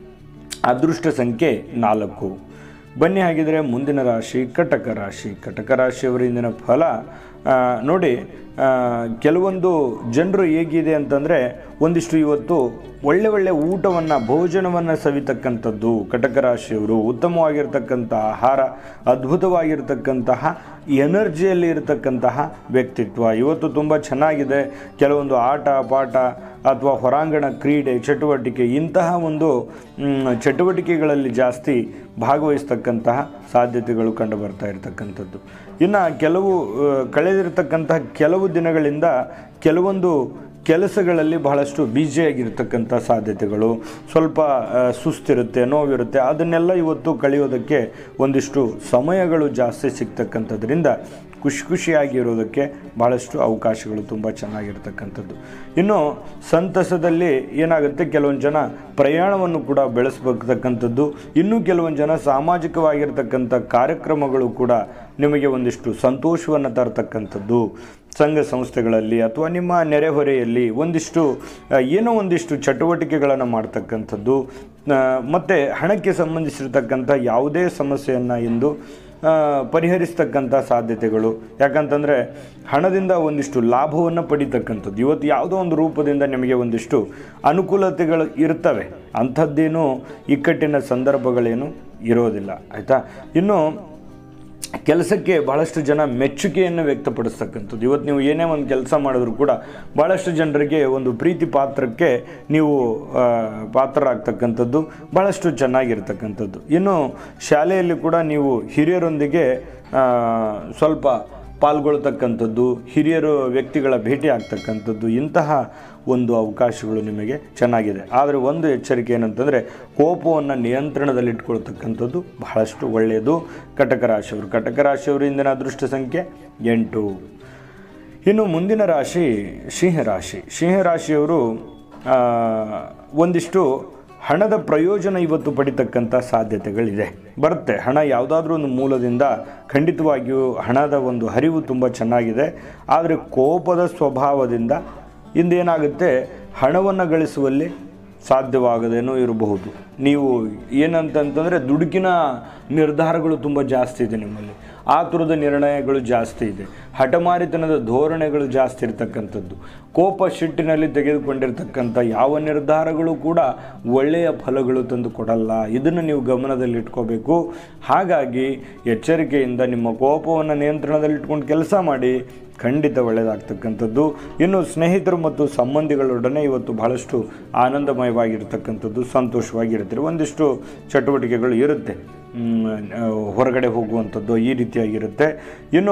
ಅದೃಷ್ಟ ಸಂಖ್ಯೆ ನಾಲ್ಕು ಬನ್ನಿ ಹಾಗಿದ್ರೆ ಮುಂದಿನ ರಾಶಿ ಕಟಕ ರಾಶಿ ಕಟಕ ರಾಶಿಯವರ ಇಂದಿನ ಫಲ ಆ, ನೋಡಿ ಆ, ಕೆಲವೊಂದು ಜನರು ಹೇಗಿದೆ ಅಂತಂದರೆ ಒಂದಿಷ್ಟು ಇವತ್ತು ಒಳ್ಳೆ ಒಳ್ಳೆ ಊಟವನ್ನು ಭೋಜನವನ್ನು ಸವಿತಕ್ಕಂಥದ್ದು ಕಟಕ ರಾಶಿಯವರು ಉತ್ತಮವಾಗಿರ್ತಕ್ಕಂಥ ಆಹಾರ ಅದ್ಭುತವಾಗಿರ್ತಕ್ಕಂತಹ ಎನರ್ಜಿಯಲ್ಲಿ ಇರತಕ್ಕಂತಹ ವ್ಯಕ್ತಿತ್ವ ಇವತ್ತು ತುಂಬ ಚೆನ್ನಾಗಿದೆ ಕೆಲವೊಂದು ಆಟ ಪಾಠ ಅಥವಾ ಹೊರಾಂಗಣ ಕ್ರೀಡೆ ಚಟುವಟಿಕೆ ಇಂತಹ ಒಂದು ಮ್, ಚಟುವಟಿಕೆಗಳಲ್ಲಿ ಜಾಸ್ತಿ ಭಾಗವಹಿಸ್ತಕ್ಕಂತಹ ಸಾಧ್ಯತೆಗಳು ಕಂಡು ಬರ್ತಾ ಇರತಕ್ಕಂಥದ್ದು ಇನ್ನು ಕೆಲವು ಆ, ಕಳೆದಿರತಕ್ಕಂತಹ ಕೆಲವು ದಿನಗಳಿಂದ ಕೆಲವೊಂದು ಕೆಲಸಗಳಲ್ಲಿ ಬಹಳಷ್ಟು ಬ್ಯುಸಿಯಾಗಿರ್ತಕ್ಕಂಥ ಸಾಧ್ಯತೆಗಳು ಸ್ವಲ್ಪ ಆ, ಸುಸ್ತಿರುತ್ತೆ ನೋವಿರುತ್ತೆ ಅದನ್ನೆಲ್ಲ ಇವತ್ತು ಕಳೆಯೋದಕ್ಕೆ ಒಂದಿಷ್ಟು ಸಮಯಗಳು ಜಾಸ್ತಿ ಸಿಗ್ತಕ್ಕಂಥದ್ರಿಂದ ಖುಷಿ ಖುಷಿಯಾಗಿರೋದಕ್ಕೆ ಭಾಳಷ್ಟು ಅವಕಾಶಗಳು ತುಂಬ ಚೆನ್ನಾಗಿರ್ತಕ್ಕಂಥದ್ದು ಇನ್ನು ಸಂತಸದಲ್ಲಿ ಏನಾಗುತ್ತೆ ಕೆಲವೊಂದು ಜನ ಪ್ರಯಾಣವನ್ನು ಕೂಡ ಬೆಳೆಸಬೇಕತಕ್ಕಂಥದ್ದು ಇನ್ನೂ ಕೆಲವೊಂದು ಜನ ಸಾಮಾಜಿಕವಾಗಿರ್ತಕ್ಕಂಥ ಕಾರ್ಯಕ್ರಮಗಳು ಕೂಡ ನಿಮಗೆ ಒಂದಿಷ್ಟು ಸಂತೋಷವನ್ನು ತರತಕ್ಕಂಥದ್ದು ಸಂಘ ಸಂಸ್ಥೆಗಳಲ್ಲಿ ಅಥವಾ ನಿಮ್ಮ ನೆರೆಹೊರೆಯಲ್ಲಿ ಒಂದಿಷ್ಟು ಆ, ಏನೋ ಒಂದಿಷ್ಟು ಚಟುವಟಿಕೆಗಳನ್ನು ಮಾಡ್ತಕ್ಕಂಥದ್ದು ಆ, ಮತ್ತು ಹಣಕ್ಕೆ ಸಂಬಂಧಿಸಿರ್ತಕ್ಕಂಥ ಯಾವುದೇ ಸಮಸ್ಯೆಯನ್ನು ಎಂದು ಆ, ಪರಿಹರಿಸ್ತಕ್ಕಂಥ ಸಾಧ್ಯತೆಗಳು ಯಾಕಂತಂದರೆ ಹಣದಿಂದ ಒಂದಿಷ್ಟು ಲಾಭವನ್ನು ಪಡಿತಕ್ಕಂಥದ್ದು ಇವತ್ತು ಯಾವುದೋ ಒಂದು ರೂಪದಿಂದ ನಿಮಗೆ ಒಂದಿಷ್ಟು ಅನುಕೂಲತೆಗಳು ಇರ್ತವೆ ಅಂಥದ್ದೇನು ಇಕ್ಕಟ್ಟಿನ ಸಂದರ್ಭಗಳೇನು ಇರೋದಿಲ್ಲ ಆಯಿತಾ ಇನ್ನು ಕೆಲಸಕ್ಕೆ ಭಾಳಷ್ಟು ಜನ ಮೆಚ್ಚುಗೆಯನ್ನು ವ್ಯಕ್ತಪಡಿಸ್ತಕ್ಕಂಥದ್ದು ಇವತ್ತು ನೀವು ಏನೇ ಒಂದು ಕೆಲಸ ಮಾಡಿದ್ರು ಕೂಡ ಭಾಳಷ್ಟು ಜನರಿಗೆ ಒಂದು ಪ್ರೀತಿ ಪಾತ್ರಕ್ಕೆ ನೀವು ಆ, ಪಾತ್ರರಾಗ್ತಕ್ಕಂಥದ್ದು ಭಾಳಷ್ಟು ಚೆನ್ನಾಗಿರ್ತಕ್ಕಂಥದ್ದು ಇನ್ನು ಶಾಲೆಯಲ್ಲಿ ಕೂಡ ನೀವು ಹಿರಿಯರೊಂದಿಗೆ ಆ, ಸ್ವಲ್ಪ ಪಾಲ್ಗೊಳ್ತಕ್ಕಂಥದ್ದು ಹಿರಿಯರು ವ್ಯಕ್ತಿಗಳ ಭೇಟಿ ಆಗ್ತಕ್ಕಂಥದ್ದು ಇಂತಹ ಒಂದು ಅವಕಾಶಗಳು ನಿಮಗೆ ಚೆನ್ನಾಗಿದೆ ಆದರೆ ಒಂದು ಎಚ್ಚರಿಕೆ ಏನಂತಂದರೆ ಕೋಪವನ್ನು ನಿಯಂತ್ರಣದಲ್ಲಿಟ್ಕೊಳ್ತಕ್ಕಂಥದ್ದು ಬಹಳಷ್ಟು ಒಳ್ಳೆಯದು ಕಟಕ ರಾಶಿಯವರು ಕಟಕ ರಾಶಿಯವರು ಇಂದಿನ ಅದೃಷ್ಟ ಸಂಖ್ಯೆ ಎಂಟು ಇನ್ನು ಮುಂದಿನ ರಾಶಿ ಸಿಂಹರಾಶಿ ಸಿಂಹರಾಶಿಯವರು ಆ, ಒಂದಿಷ್ಟು ಹಣದ ಪ್ರಯೋಜನ ಇವತ್ತು ಪಡಿತಕ್ಕಂಥ ಸಾಧ್ಯತೆಗಳಿದೆ ಬರುತ್ತೆ ಹಣ ಯಾವುದಾದ್ರೂ ಒಂದು ಮೂಲದಿಂದ ಖಂಡಿತವಾಗಿಯೂ ಹಣದ ಒಂದು ಹರಿವು ತುಂಬ ಚೆನ್ನಾಗಿದೆ ಆದರೆ ಕೋಪದ ಸ್ವಭಾವದಿಂದ ಇಂದೇನಾಗುತ್ತೆ ಹಣವನ್ನು ಗಳಿಸುವಲ್ಲಿ ಸಾಧ್ಯವಾಗದೇನೂ ಇರಬಹುದು ನೀವು ಏನಂತಂತಂದರೆ ದುಡುಕಿನ ನಿರ್ಧಾರಗಳು ತುಂಬ ಜಾಸ್ತಿ ಇದೆ ನಿಮ್ಮಲ್ಲಿ ಆತುರದ ನಿರ್ಣಯಗಳು ಜಾಸ್ತಿ ಇದೆ ಹಠಮಾರಿತನದ ಧೋರಣೆಗಳು ಜಾಸ್ತಿ ಇರ್ತಕ್ಕಂಥದ್ದು ಕೋಪ ಶಿಟ್ಟಿನಲ್ಲಿ ತೆಗೆದುಕೊಂಡಿರ್ತಕ್ಕಂಥ ಯಾವ ನಿರ್ಧಾರಗಳು ಕೂಡ ಒಳ್ಳೆಯ ಫಲಗಳು ತಂದು ಕೊಡಲ್ಲ ಇದನ್ನು ನೀವು ಗಮನದಲ್ಲಿಟ್ಕೋಬೇಕು ಹಾಗಾಗಿ ಎಚ್ಚರಿಕೆಯಿಂದ ನಿಮ್ಮ ಕೋಪವನ್ನು ನಿಯಂತ್ರಣದಲ್ಲಿಟ್ಕೊಂಡು ಕೆಲಸ ಮಾಡಿ ಖಂಡಿತ ಒಳ್ಳೆಯದಾಗ್ತಕ್ಕಂಥದ್ದು ಇನ್ನು ಸ್ನೇಹಿತರು ಮತ್ತು ಸಂಬಂಧಿಗಳೊಡನೆ ಇವತ್ತು ಬಹಳಷ್ಟು ಆನಂದಮಯವಾಗಿರ್ತಕ್ಕಂಥದ್ದು ಸಂತೋಷವಾಗಿರುತ್ತೆ ಒಂದಿಷ್ಟು ಚಟುವಟಿಕೆಗಳು ಇರುತ್ತೆ ಮ್, ಆ, ಹೊರಗಡೆ ಹೋಗುವಂಥದ್ದು ಈ ರೀತಿಯಾಗಿರುತ್ತೆ ಇನ್ನು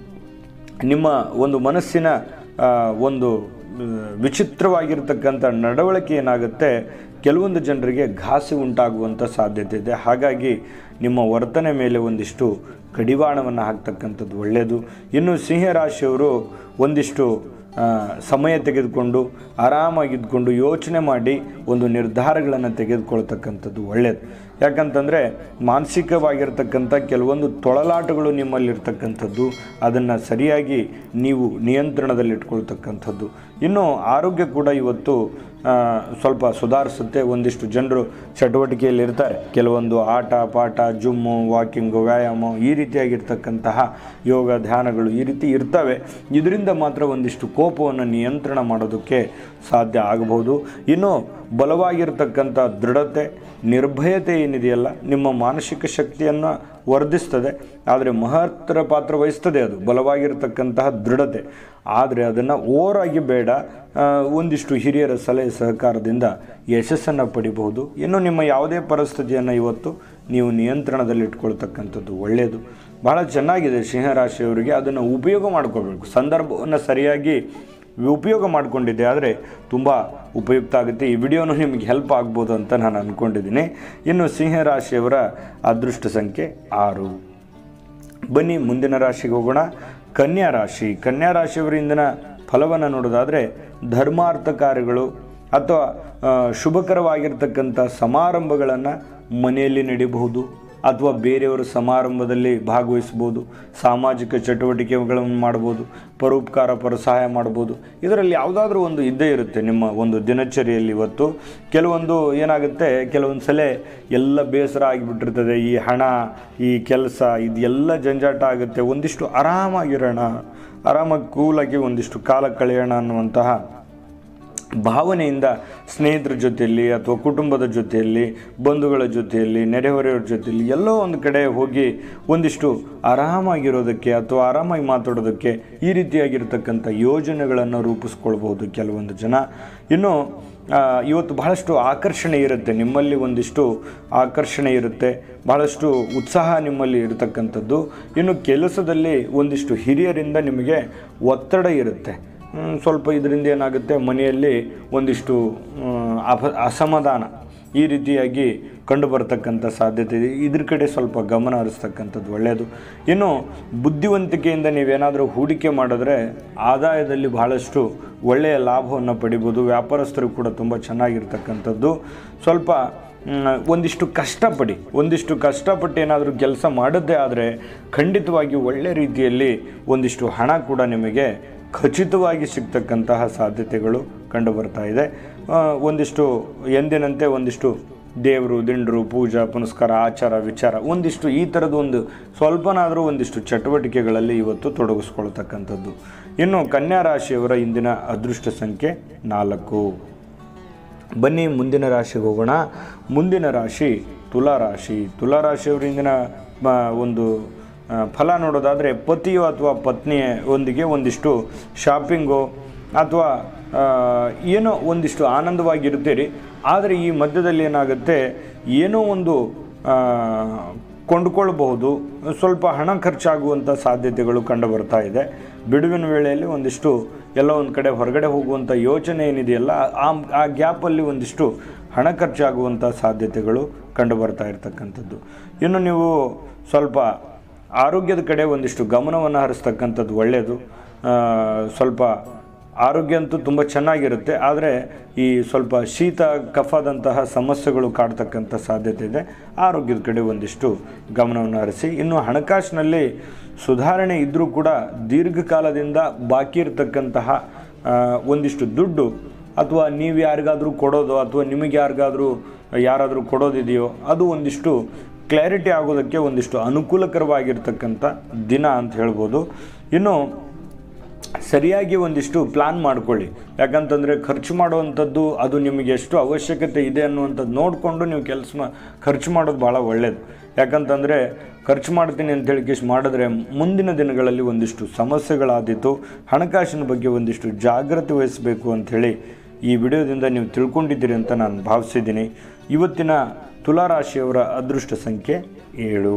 ನಿಮ್ಮ ಒಂದು ಮನಸ್ಸಿನ ಆ, ಒಂದು ಆ, ವಿಚಿತ್ರವಾಗಿರ್ತಕ್ಕಂಥ ನಡವಳಿಕೆ ಏನಾಗುತ್ತೆ ಕೆಲವೊಂದು ಜನರಿಗೆ ಘಾಸಿ ಉಂಟಾಗುವಂಥ ಸಾಧ್ಯತೆ ಇದೆ ಹಾಗಾಗಿ ನಿಮ್ಮ ವರ್ತನೆ ಮೇಲೆ ಒಂದಿಷ್ಟು ಕಡಿವಾಣವನ್ನು ಹಾಕ್ತಕ್ಕಂಥದ್ದು ಒಳ್ಳೆಯದು ಇನ್ನು ಸಿಂಹರಾಶಿಯವರು ಒಂದಿಷ್ಟು ಆ, ಸಮಯ ತೆಗೆದುಕೊಂಡು ಆರಾಮಾಗಿದ್ಕೊಂಡು ಯೋಚನೆ ಮಾಡಿ ಒಂದು ನಿರ್ಧಾರಗಳನ್ನು ತೆಗೆದುಕೊಳ್ತಕ್ಕಂಥದ್ದು ಒಳ್ಳೆಯದು ಯಾಕಂತಂದರೆ ಮಾನಸಿಕವಾಗಿರ್ತಕ್ಕಂಥ ಕೆಲವೊಂದು ತೊಳಲಾಟಗಳು ನಿಮ್ಮಲ್ಲಿರ್ತಕ್ಕಂಥದ್ದು ಅದನ್ನು ಸರಿಯಾಗಿ ನೀವು ನಿಯಂತ್ರಣದಲ್ಲಿಟ್ಕೊಳ್ತಕ್ಕಂಥದ್ದು ಇನ್ನು ಆರೋಗ್ಯ ಕೂಡ ಇವತ್ತು ಆ, ಸ್ವಲ್ಪ ಸುಧಾರಿಸುತ್ತೆ ಒಂದಿಷ್ಟು ಜನರು ಚಟುವಟಿಕೆಯಲ್ಲಿ ಇರ್ತಾರೆ ಕೆಲವೊಂದು ಆಟ ಪಾಠ ಜುಮ್ಮು ವಾಕಿಂಗು ವ್ಯಾಯಾಮ ಈ ರೀತಿಯಾಗಿರ್ತಕ್ಕಂತಹ ಯೋಗ ಧ್ಯಾನಗಳು ಈ ರೀತಿ ಇರ್ತವೆ ಇದರಿಂದ ಮಾತ್ರ ಒಂದಿಷ್ಟು ಕೋಪವನ್ನು ನಿಯಂತ್ರಣ ಮಾಡೋದಕ್ಕೆ ಸಾಧ್ಯ ಆಗಬಹುದು ಇನ್ನು ಬಲವಾಗಿರ್ತಕ್ಕಂಥ ದೃಢತೆ ನಿರ್ಭಯತೆ ಏನಿದೆಯಲ್ಲ ನಿಮ್ಮ ಮಾನಸಿಕ ಶಕ್ತಿಯನ್ನು ವರ್ಧಿಸ್ತದೆ ಆದರೆ ಮಹತ್ತರ ಪಾತ್ರ ವಹಿಸ್ತದೆ ಅದು ಬಲವಾಗಿರ್ತಕ್ಕಂತಹ ದೃಢತೆ ಆದರೆ ಅದನ್ನು ಓರಾಗಿ ಬೇಡ ಆ, ಒಂದಿಷ್ಟು ಹಿರಿಯರ ಸಲಹೆ ಸಹಕಾರದಿಂದ ಯಶಸ್ಸನ್ನು ಪಡಿಬಹುದು ಇನ್ನು ನಿಮ್ಮ ಯಾವುದೇ ಪರಿಸ್ಥಿತಿಯನ್ನು ಇವತ್ತು ನೀವು ನಿಯಂತ್ರಣದಲ್ಲಿಟ್ಕೊಳ್ತಕ್ಕಂಥದ್ದು ಒಳ್ಳೆಯದು ಬಹಳ ಚೆನ್ನಾಗಿದೆ ಸಿಂಹರಾಶಿಯವರಿಗೆ ಅದನ್ನು ಉಪಯೋಗ ಮಾಡ್ಕೋಬೇಕು ಸಂದರ್ಭವನ್ನು ಸರಿಯಾಗಿ ಉಪಯೋಗ ಮಾಡಿಕೊಂಡಿದ್ದೆ ಆದರೆ ತುಂಬ ಉಪಯುಕ್ತ ಆಗುತ್ತೆ ಈ ವಿಡಿಯೋನು ನಿಮಗೆ ಹೆಲ್ಪ್ ಆಗ್ಬೋದು ಅಂತ ನಾನು ಅಂದ್ಕೊಂಡಿದ್ದೀನಿ ಇನ್ನು ಸಿಂಹರಾಶಿಯವರ ಅದೃಷ್ಟ ಸಂಖ್ಯೆ ಆರು ಬನ್ನಿ ಮುಂದಿನ ರಾಶಿಗೆ ಹೋಗೋಣ ಕನ್ಯಾ ರಾಶಿ ಕನ್ಯಾ ರಾಶಿಯವರ ಇಂದಿನ ಫಲವನ್ನು ನೋಡೋದಾದರೆ ಧರ್ಮಾರ್ಥ ಕಾರ್ಯಗಳು ಅಥವಾ ಆ, ಶುಭಕರವಾಗಿರ್ತಕ್ಕಂಥ ಸಮಾರಂಭಗಳನ್ನು ಮನೆಯಲ್ಲಿ ನಡೀಬಹುದು ಅಥವಾ ಬೇರೆಯವರ ಸಮಾರಂಭದಲ್ಲಿ ಭಾಗವಹಿಸ್ಬೋದು ಸಾಮಾಜಿಕ ಚಟುವಟಿಕೆಗಳನ್ನು ಮಾಡ್ಬೋದು ಪರೋಪಕಾರ ಪರ ಸಹಾಯ ಮಾಡ್ಬೋದು ಇದರಲ್ಲಿ ಯಾವುದಾದ್ರೂ ಒಂದು ಇದ್ದೇ ಇರುತ್ತೆ ನಿಮ್ಮ ಒಂದು ದಿನಚರಿಯಲ್ಲಿ ಇವತ್ತು ಕೆಲವೊಂದು ಏನಾಗುತ್ತೆ ಕೆಲವೊಂದು ಸಲ ಎಲ್ಲ ಬೇಸರ ಆಗಿಬಿಟ್ಟಿರ್ತದೆ ಈ ಹಣ ಈ ಕೆಲಸ ಇದೆಲ್ಲ ಜಂಜಾಟ ಆಗುತ್ತೆ ಒಂದಿಷ್ಟು ಆರಾಮಾಗಿರೋಣ ಆರಾಮಾಗಿ ಕೂಲಾಗಿ ಒಂದಿಷ್ಟು ಕಾಲ ಕಳೆಯೋಣ ಅನ್ನುವಂತಹ ಭಾವನೆಯಿಂದ ಸ್ನೇಹಿತರ ಜೊತೆಯಲ್ಲಿ ಅಥವಾ ಕುಟುಂಬದ ಜೊತೆಯಲ್ಲಿ ಬಂಧುಗಳ ಜೊತೆಯಲ್ಲಿ ನೆರೆಹೊರೆಯವರ ಜೊತೆಯಲ್ಲಿ ಎಲ್ಲೋ ಒಂದು ಕಡೆ ಹೋಗಿ ಒಂದಿಷ್ಟು ಆರಾಮಾಗಿರೋದಕ್ಕೆ ಅಥವಾ ಆರಾಮಾಗಿ ಮಾತಾಡೋದಕ್ಕೆ ಈ ರೀತಿಯಾಗಿರ್ತಕ್ಕಂಥ ಯೋಜನೆಗಳನ್ನು ರೂಪಿಸ್ಕೊಳ್ಬಹುದು ಕೆಲವೊಂದು ಜನ ಇನ್ನು ಆ, ಇವತ್ತು ಬಹಳಷ್ಟು ಆಕರ್ಷಣೆ ಇರುತ್ತೆ ನಿಮ್ಮಲ್ಲಿ ಒಂದಿಷ್ಟು ಆಕರ್ಷಣೆ ಇರುತ್ತೆ ಬಹಳಷ್ಟು ಉತ್ಸಾಹ ನಿಮ್ಮಲ್ಲಿ ಇರತಕ್ಕಂಥದ್ದು ಇನ್ನು ಕೆಲಸದಲ್ಲಿ ಒಂದಿಷ್ಟು ಹಿರಿಯರಿಂದ ನಿಮಗೆ ಒತ್ತಡ ಇರುತ್ತೆ ಹ್ಮ್, ಸ್ವಲ್ಪ ಇದರಿಂದ ಏನಾಗುತ್ತೆ ಮನೆಯಲ್ಲಿ ಒಂದಿಷ್ಟು ಮ್, ಅಪ ಅಸಮಾಧಾನ ಈ ರೀತಿಯಾಗಿ ಕಂಡು ಬರ್ತಕ್ಕಂಥ ಸಾಧ್ಯತೆ ಇದೆ ಇದ್ರ ಕಡೆ ಸ್ವಲ್ಪ ಗಮನ ಹರಿಸ್ತಕ್ಕಂಥದ್ದು ಒಳ್ಳೆಯದು ಇನ್ನು ಬುದ್ಧಿವಂತಿಕೆಯಿಂದ ನೀವೇನಾದರೂ ಹೂಡಿಕೆ ಮಾಡಿದ್ರೆ ಆದಾಯದಲ್ಲಿ ಬಹಳಷ್ಟು ಒಳ್ಳೆಯ ಲಾಭವನ್ನು ಪಡಿಬೋದು ವ್ಯಾಪಾರಸ್ಥರು ಕೂಡ ತುಂಬ ಚೆನ್ನಾಗಿರ್ತಕ್ಕಂಥದ್ದು ಸ್ವಲ್ಪ ಮ್, ಒಂದಿಷ್ಟು ಕಷ್ಟಪಡಿ ಒಂದಿಷ್ಟು ಕಷ್ಟಪಟ್ಟು ಏನಾದರೂ ಕೆಲಸ ಮಾಡಿದ್ದೇ ಆದರೆ ಖಂಡಿತವಾಗಿ ಒಳ್ಳೆ ರೀತಿಯಲ್ಲಿ ಒಂದಿಷ್ಟು ಹಣ ಕೂಡ ನಿಮಗೆ ಖಚಿತವಾಗಿ ಸಿಗ್ತಕ್ಕಂತಹ ಸಾಧ್ಯತೆಗಳು ಕಂಡು ಬರ್ತಾ ಇದೆ ಆ, ಒಂದಿಷ್ಟು ಎಂದಿನಂತೆ ಒಂದಿಷ್ಟು ದೇವರು ದಿಂಡರು ಪೂಜಾ ಪುನಸ್ಕಾರ ಆಚಾರ ವಿಚಾರ ಒಂದಿಷ್ಟು ಈ ಥರದ ಒಂದು ಸ್ವಲ್ಪನಾದರೂ ಒಂದಿಷ್ಟು ಚಟುವಟಿಕೆಗಳಲ್ಲಿ ಇವತ್ತು ತೊಡಗಿಸ್ಕೊಳ್ತಕ್ಕಂಥದ್ದು ಇನ್ನು ಕನ್ಯಾ ರಾಶಿಯವರ ಇಂದಿನ ಅದೃಷ್ಟ ಸಂಖ್ಯೆ ನಾಲ್ಕು ಬನ್ನಿ ಮುಂದಿನ ರಾಶಿಗೆ ಹೋಗೋಣ ಮುಂದಿನ ರಾಶಿ ತುಲಾ ರಾಶಿ ತುಲಾ ರಾಶಿಯವರು ಇಂದಿನ ಆ, ಒಂದು ಆ, ಫಲ ನೋಡೋದಾದರೆ ಪತಿಯೋ ಅಥವಾ ಪತ್ನಿಯ ಒಂದಿಗೆ ಒಂದಿಷ್ಟು ಶಾಪಿಂಗು ಅಥವಾ ಆ, ಏನೋ ಒಂದಿಷ್ಟು ಆನಂದವಾಗಿರ್ತೀರಿ ಆದರೆ ಈ ಮಧ್ಯದಲ್ಲಿ ಏನಾಗುತ್ತೆ ಏನೋ ಒಂದು ಆ, ಕೊಂಡುಕೊಳ್ಬಹುದು ಸ್ವಲ್ಪ ಹಣ ಖರ್ಚಾಗುವಂಥ ಸಾಧ್ಯತೆಗಳು ಕಂಡು ಬರ್ತಾ ಇದೆ ಬಿಡುವಿನ ವೇಳೆಯಲ್ಲಿ ಒಂದಿಷ್ಟು ಎಲ್ಲೋ ಒಂದು ಕಡೆ ಹೊರಗಡೆ ಹೋಗುವಂಥ ಯೋಚನೆ ಏನಿದೆಯಲ್ಲ ಆ ಆ ಗ್ಯಾಪಲ್ಲಿ ಒಂದಿಷ್ಟು ಹಣ ಖರ್ಚಾಗುವಂಥ ಸಾಧ್ಯತೆಗಳು ಕಂಡು ಬರ್ತಾ ಇರತಕ್ಕಂಥದ್ದು ಇನ್ನು ನೀವು ಸ್ವಲ್ಪ ಆರೋಗ್ಯದ ಕಡೆ ಒಂದಿಷ್ಟು ಗಮನವನ್ನು ಹರಿಸ್ತಕ್ಕಂಥದ್ದು ಒಳ್ಳೆಯದು ಆ, ಸ್ವಲ್ಪ ಆರೋಗ್ಯ ಅಂತೂ ತುಂಬ ಚೆನ್ನಾಗಿರುತ್ತೆ ಆದರೆ ಈ ಸ್ವಲ್ಪ ಶೀತ ಕಫದಂತಹ ಸಮಸ್ಯೆಗಳು ಕಾಡ್ತಕ್ಕಂಥ ಸಾಧ್ಯತೆ ಇದೆ ಆರೋಗ್ಯದ ಕಡೆ ಒಂದಿಷ್ಟು ಗಮನವನ್ನು ಹರಿಸಿ ಇನ್ನು ಹಣಕಾಸಿನಲ್ಲಿ ಸುಧಾರಣೆ ಇದ್ದರೂ ಕೂಡ ದೀರ್ಘಕಾಲದಿಂದ ಬಾಕಿ ಇರತಕ್ಕಂತಹ ಆ, ಒಂದಿಷ್ಟು ದುಡ್ಡು ಅಥವಾ ನೀವು ಯಾರಿಗಾದರೂ ಕೊಡೋದು ಅಥವಾ ನಿಮಗೆ ಯಾರಿಗಾದರೂ ಯಾರಾದರೂ ಕೊಡೋದಿದೆಯೋ ಅದು ಒಂದಿಷ್ಟು ಕ್ಲಾರಿಟಿ ಆಗೋದಕ್ಕೆ ಒಂದಿಷ್ಟು ಅನುಕೂಲಕರವಾಗಿರ್ತಕ್ಕಂಥ ದಿನ ಅಂತ ಹೇಳ್ಬೋದು ಇನ್ನು ಸರಿಯಾಗಿ ಒಂದಿಷ್ಟು ಪ್ಲ್ಯಾನ್ ಮಾಡ್ಕೊಳ್ಳಿ ಯಾಕಂತಂದರೆ ಖರ್ಚು ಮಾಡುವಂಥದ್ದು ಅದು ನಿಮಗೆ ಎಷ್ಟು ಅವಶ್ಯಕತೆ ಇದೆ ಅನ್ನುವಂಥದ್ದು ನೋಡಿಕೊಂಡು ನೀವು ಕೆಲಸ ಮಾ ಖರ್ಚು ಮಾಡೋದು ಭಾಳ ಒಳ್ಳೆಯದು ಯಾಕಂತಂದರೆ ಖರ್ಚು ಮಾಡ್ತೀನಿ ಅಂತ ಹೇಳಿ ಕಿಶ್ ಮಾಡಿದ್ರೆ ಮುಂದಿನ ದಿನಗಳಲ್ಲಿ ಒಂದಿಷ್ಟು ಸಮಸ್ಯೆಗಳಾದೀತು ಹಣಕಾಸಿನ ಬಗ್ಗೆ ಒಂದಿಷ್ಟು ಜಾಗ್ರತೆ ವಹಿಸಬೇಕು ಅಂಥೇಳಿ ಈ ವಿಡಿಯೋದಿಂದ ನೀವು ತಿಳ್ಕೊಂಡಿದ್ದೀರಿ ಅಂತ ನಾನು ಭಾವಿಸಿದ್ದೀನಿ ಇವತ್ತಿನ ತುಲಾರಾಶಿಯವರ ಅದೃಷ್ಟ ಸಂಖ್ಯೆ ಏಳು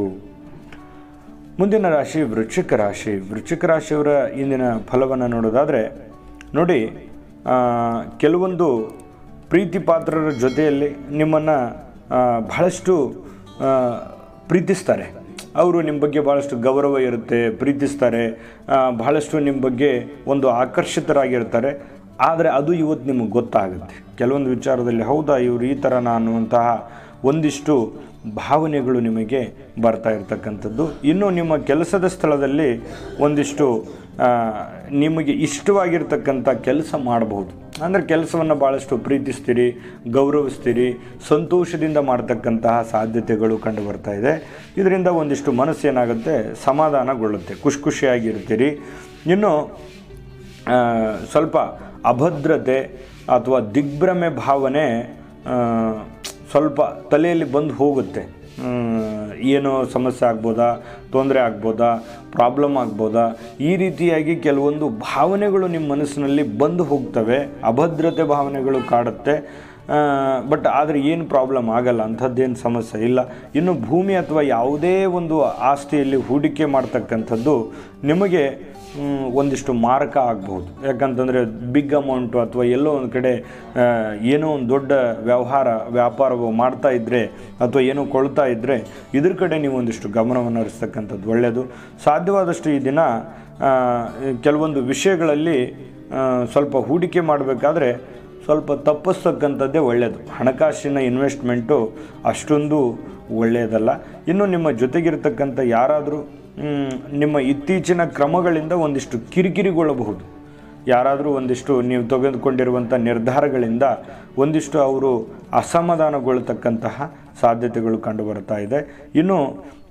ಮುಂದಿನ ರಾಶಿ ವೃಶ್ಚಿಕ ರಾಶಿ ವೃಶ್ಚಿಕ ರಾಶಿಯವರ ಇಂದಿನ ಫಲವನ್ನು ನೋಡೋದಾದರೆ ನೋಡಿ ಆ, ಕೆಲವೊಂದು ಪ್ರೀತಿ ಪಾತ್ರರ ಜೊತೆಯಲ್ಲಿ ನಿಮ್ಮನ್ನು ಬಹಳಷ್ಟು ಆ, ಪ್ರೀತಿಸ್ತಾರೆ ಅವರು ನಿಮ್ಮ ಬಗ್ಗೆ ಭಾಳಷ್ಟು ಗೌರವ ಇರುತ್ತೆ ಪ್ರೀತಿಸ್ತಾರೆ ಆ, ಬಹಳಷ್ಟು ನಿಮ್ಮ ಬಗ್ಗೆ ಒಂದು ಆಕರ್ಷಿತರಾಗಿರ್ತಾರೆ ಆದರೆ ಅದು ಇವತ್ತು ನಿಮಗೆ ಗೊತ್ತಾಗುತ್ತೆ ಕೆಲವೊಂದು ವಿಚಾರದಲ್ಲಿ ಹೌದಾ ಇವರು ಈ ಥರನಾ ಅನ್ನುವಂತಹ ಒಂದಿಷ್ಟು ಭಾವನೆಗಳು ನಿಮಗೆ ಬರ್ತಾ ಇರ್ತಕ್ಕಂಥದ್ದು ಇನ್ನು ನಿಮ್ಮ ಕೆಲಸದ ಸ್ಥಳದಲ್ಲಿ ಒಂದಿಷ್ಟು ಆ, ನಿಮಗೆ ಇಷ್ಟವಾಗಿರ್ತಕ್ಕಂಥ ಕೆಲಸ ಮಾಡಬಹುದು ಅಂದರೆ ಕೆಲಸವನ್ನು ಭಾಳಷ್ಟು ಪ್ರೀತಿಸ್ತೀರಿ ಗೌರವಿಸ್ತೀರಿ ಸಂತೋಷದಿಂದ ಮಾಡ್ತಕ್ಕಂತಹ ಸಾಧ್ಯತೆಗಳು ಕಂಡು ಬರ್ತಾ ಇದೆ ಇದರಿಂದ ಒಂದಿಷ್ಟು ಮನಸ್ಸು ಏನಾಗುತ್ತೆ ಸಮಾಧಾನಗೊಳ್ಳುತ್ತೆ ಖುಷಿ ಖುಷಿಯಾಗಿರ್ತೀರಿ ಇನ್ನು ಆ, ಸ್ವಲ್ಪ ಅಭದ್ರತೆ ಅಥವಾ ದಿಗ್ಭ್ರಮೆ ಭಾವನೆ ಆ, ಸ್ವಲ್ಪ ತಲೆಯಲ್ಲಿ ಬಂದು ಹೋಗುತ್ತೆ ಹ್ಮ್, ಏನೋ ಸಮಸ್ಯೆ ಆಗ್ಬೋದಾ ತೊಂದರೆ ಆಗ್ಬೋದಾ ಪ್ರಾಬ್ಲಮ್ ಆಗ್ಬೋದಾ ಈ ರೀತಿಯಾಗಿ ಕೆಲವೊಂದು ಭಾವನೆಗಳು ನಿಮ್ಮ ಮನಸ್ಸಿನಲ್ಲಿ ಬಂದು ಹೋಗ್ತವೆ ಅಭದ್ರತೆ ಭಾವನೆಗಳು ಕಾಡುತ್ತೆ ಬಟ್ ಆದರೆ ಏನು ಪ್ರಾಬ್ಲಮ್ ಆಗಲ್ಲ ಅಂಥದ್ದೇನು ಸಮಸ್ಯೆ ಇಲ್ಲ ಇನ್ನು ಭೂಮಿ ಅಥವಾ ಯಾವುದೇ ಒಂದು ಆಸ್ತಿಯಲ್ಲಿ ಹೂಡಿಕೆ ಮಾಡ್ತಕ್ಕಂಥದ್ದು ನಿಮಗೆ ಮ್, ಒಂದಿಷ್ಟು ಮಾರಕ ಆಗ್ಬೋದು ಯಾಕಂತಂದರೆ ಬಿಗ್ ಅಮೌಂಟು ಅಥವಾ ಎಲ್ಲೋ ಒಂದು ಕಡೆ ಆ, ಏನೋ ಒಂದು ದೊಡ್ಡ ವ್ಯವಹಾರ ವ್ಯಾಪಾರವು ಮಾಡ್ತಾ ಇದ್ದರೆ ಅಥವಾ ಏನೋ ಕೊಳ್ತಾ ಇದ್ದರೆ ಇದ್ರ ಕಡೆ ನೀವು ಒಂದಿಷ್ಟು ಗಮನವನ್ನು ಹರಿಸ್ತಕ್ಕಂಥದ್ದು ಒಳ್ಳೆಯದು ಸಾಧ್ಯವಾದಷ್ಟು ಈ ದಿನ ಆ, ಕೆಲವೊಂದು ವಿಷಯಗಳಲ್ಲಿ ಆ, ಸ್ವಲ್ಪ ಹೂಡಿಕೆ ಮಾಡಬೇಕಾದ್ರೆ ಸ್ವಲ್ಪ ತಪ್ಪಿಸ್ತಕ್ಕಂಥದ್ದೇ ಒಳ್ಳೆಯದು ಹಣಕಾಸಿನ ಇನ್ವೆಸ್ಟ್ಮೆಂಟು ಅಷ್ಟೊಂದು ಒಳ್ಳೆಯದಲ್ಲ ಇನ್ನು ನಿಮ್ಮ ಜೊತೆಗಿರ್ತಕ್ಕಂಥ ಯಾರಾದರೂ ಮ್, ನಿಮ್ಮ ಇತ್ತೀಚಿನ ಕ್ರಮಗಳಿಂದ ಒಂದಿಷ್ಟು ಕಿರಿಕಿರಿಗೊಳ್ಳಬಹುದು ಯಾರಾದರೂ ಒಂದಿಷ್ಟು ನೀವು ತೆಗೆದುಕೊಂಡಿರುವಂಥ ನಿರ್ಧಾರಗಳಿಂದ ಒಂದಿಷ್ಟು ಅವರು ಅಸಮಾಧಾನಗೊಳ್ತಕ್ಕಂತಹ ಸಾಧ್ಯತೆಗಳು ಕಂಡು ಬರ್ತಾ ಇದೆ ಇನ್ನು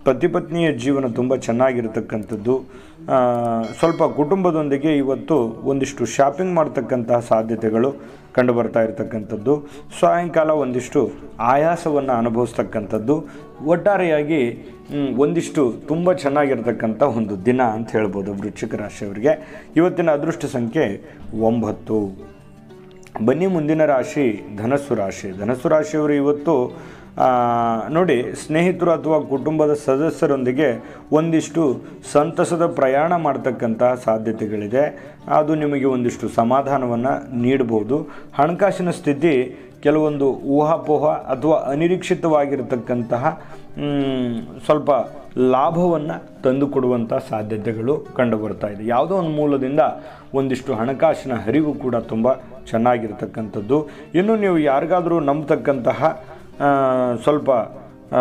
ಪತಿ ಪತ್ನಿಯ ಜೀವನ ತುಂಬ ಚೆನ್ನಾಗಿರ್ತಕ್ಕಂಥದ್ದು ಆ, ಸ್ವಲ್ಪ ಕುಟುಂಬದೊಂದಿಗೆ ಇವತ್ತು ಒಂದಿಷ್ಟು ಶಾಪಿಂಗ್ ಮಾಡ್ತಕ್ಕಂತಹ ಸಾಧ್ಯತೆಗಳು ಕಂಡು ಬರ್ತಾ ಇರತಕ್ಕಂಥದ್ದು ಸಾಯಂಕಾಲ ಒಂದಿಷ್ಟು ಆಯಾಸವನ್ನು ಅನುಭವಿಸ್ತಕ್ಕಂಥದ್ದು ಒಟ್ಟಾರೆಯಾಗಿ ಮ್, ಒಂದಿಷ್ಟು ತುಂಬ ಚೆನ್ನಾಗಿರ್ತಕ್ಕಂಥ ಒಂದು ದಿನ ಅಂತ ಹೇಳ್ಬೋದು ವೃಶ್ಚಿಕ ರಾಶಿಯವರಿಗೆ ಇವತ್ತಿನ ಅದೃಷ್ಟ ಸಂಖ್ಯೆ ಒಂಬತ್ತು ಬನ್ನಿ ಮುಂದಿನ ರಾಶಿ ಧನಸ್ಸು ರಾಶಿ ಧನಸ್ಸು ರಾಶಿಯವರು ಇವತ್ತು ಆ, ನೋಡಿ ಸ್ನೇಹಿತರು ಅಥವಾ ಕುಟುಂಬದ ಸದಸ್ಯರೊಂದಿಗೆ ಒಂದಿಷ್ಟು ಸಂತಸದ ಪ್ರಯಾಣ ಮಾಡ್ತಕ್ಕಂತಹ ಸಾಧ್ಯತೆಗಳಿದೆ ಅದು ನಿಮಗೆ ಒಂದಿಷ್ಟು ಸಮಾಧಾನವನ್ನು ನೀಡ್ಬೋದು ಹಣಕಾಸಿನ ಸ್ಥಿತಿ ಕೆಲವೊಂದು ಊಹಾಪೋಹ ಅಥವಾ ಅನಿರೀಕ್ಷಿತವಾಗಿರತಕ್ಕಂತಹ ಮ್, ಸ್ವಲ್ಪ ಲಾಭವನ್ನು ತಂದುಕೊಡುವಂಥ ಸಾಧ್ಯತೆಗಳು ಕಂಡು ಬರ್ತಾ ಇದೆ ಯಾವುದೋ ಒಂದು ಮೂಲದಿಂದ ಒಂದಿಷ್ಟು ಹಣಕಾಸಿನ ಹರಿವು ಕೂಡ ತುಂಬ ಚೆನ್ನಾಗಿರ್ತಕ್ಕಂಥದ್ದು ಇನ್ನು ನೀವು ಯಾರಿಗಾದರೂ ನಂಬತಕ್ಕಂತಹ ಆ, ಸ್ವಲ್ಪ ಆ,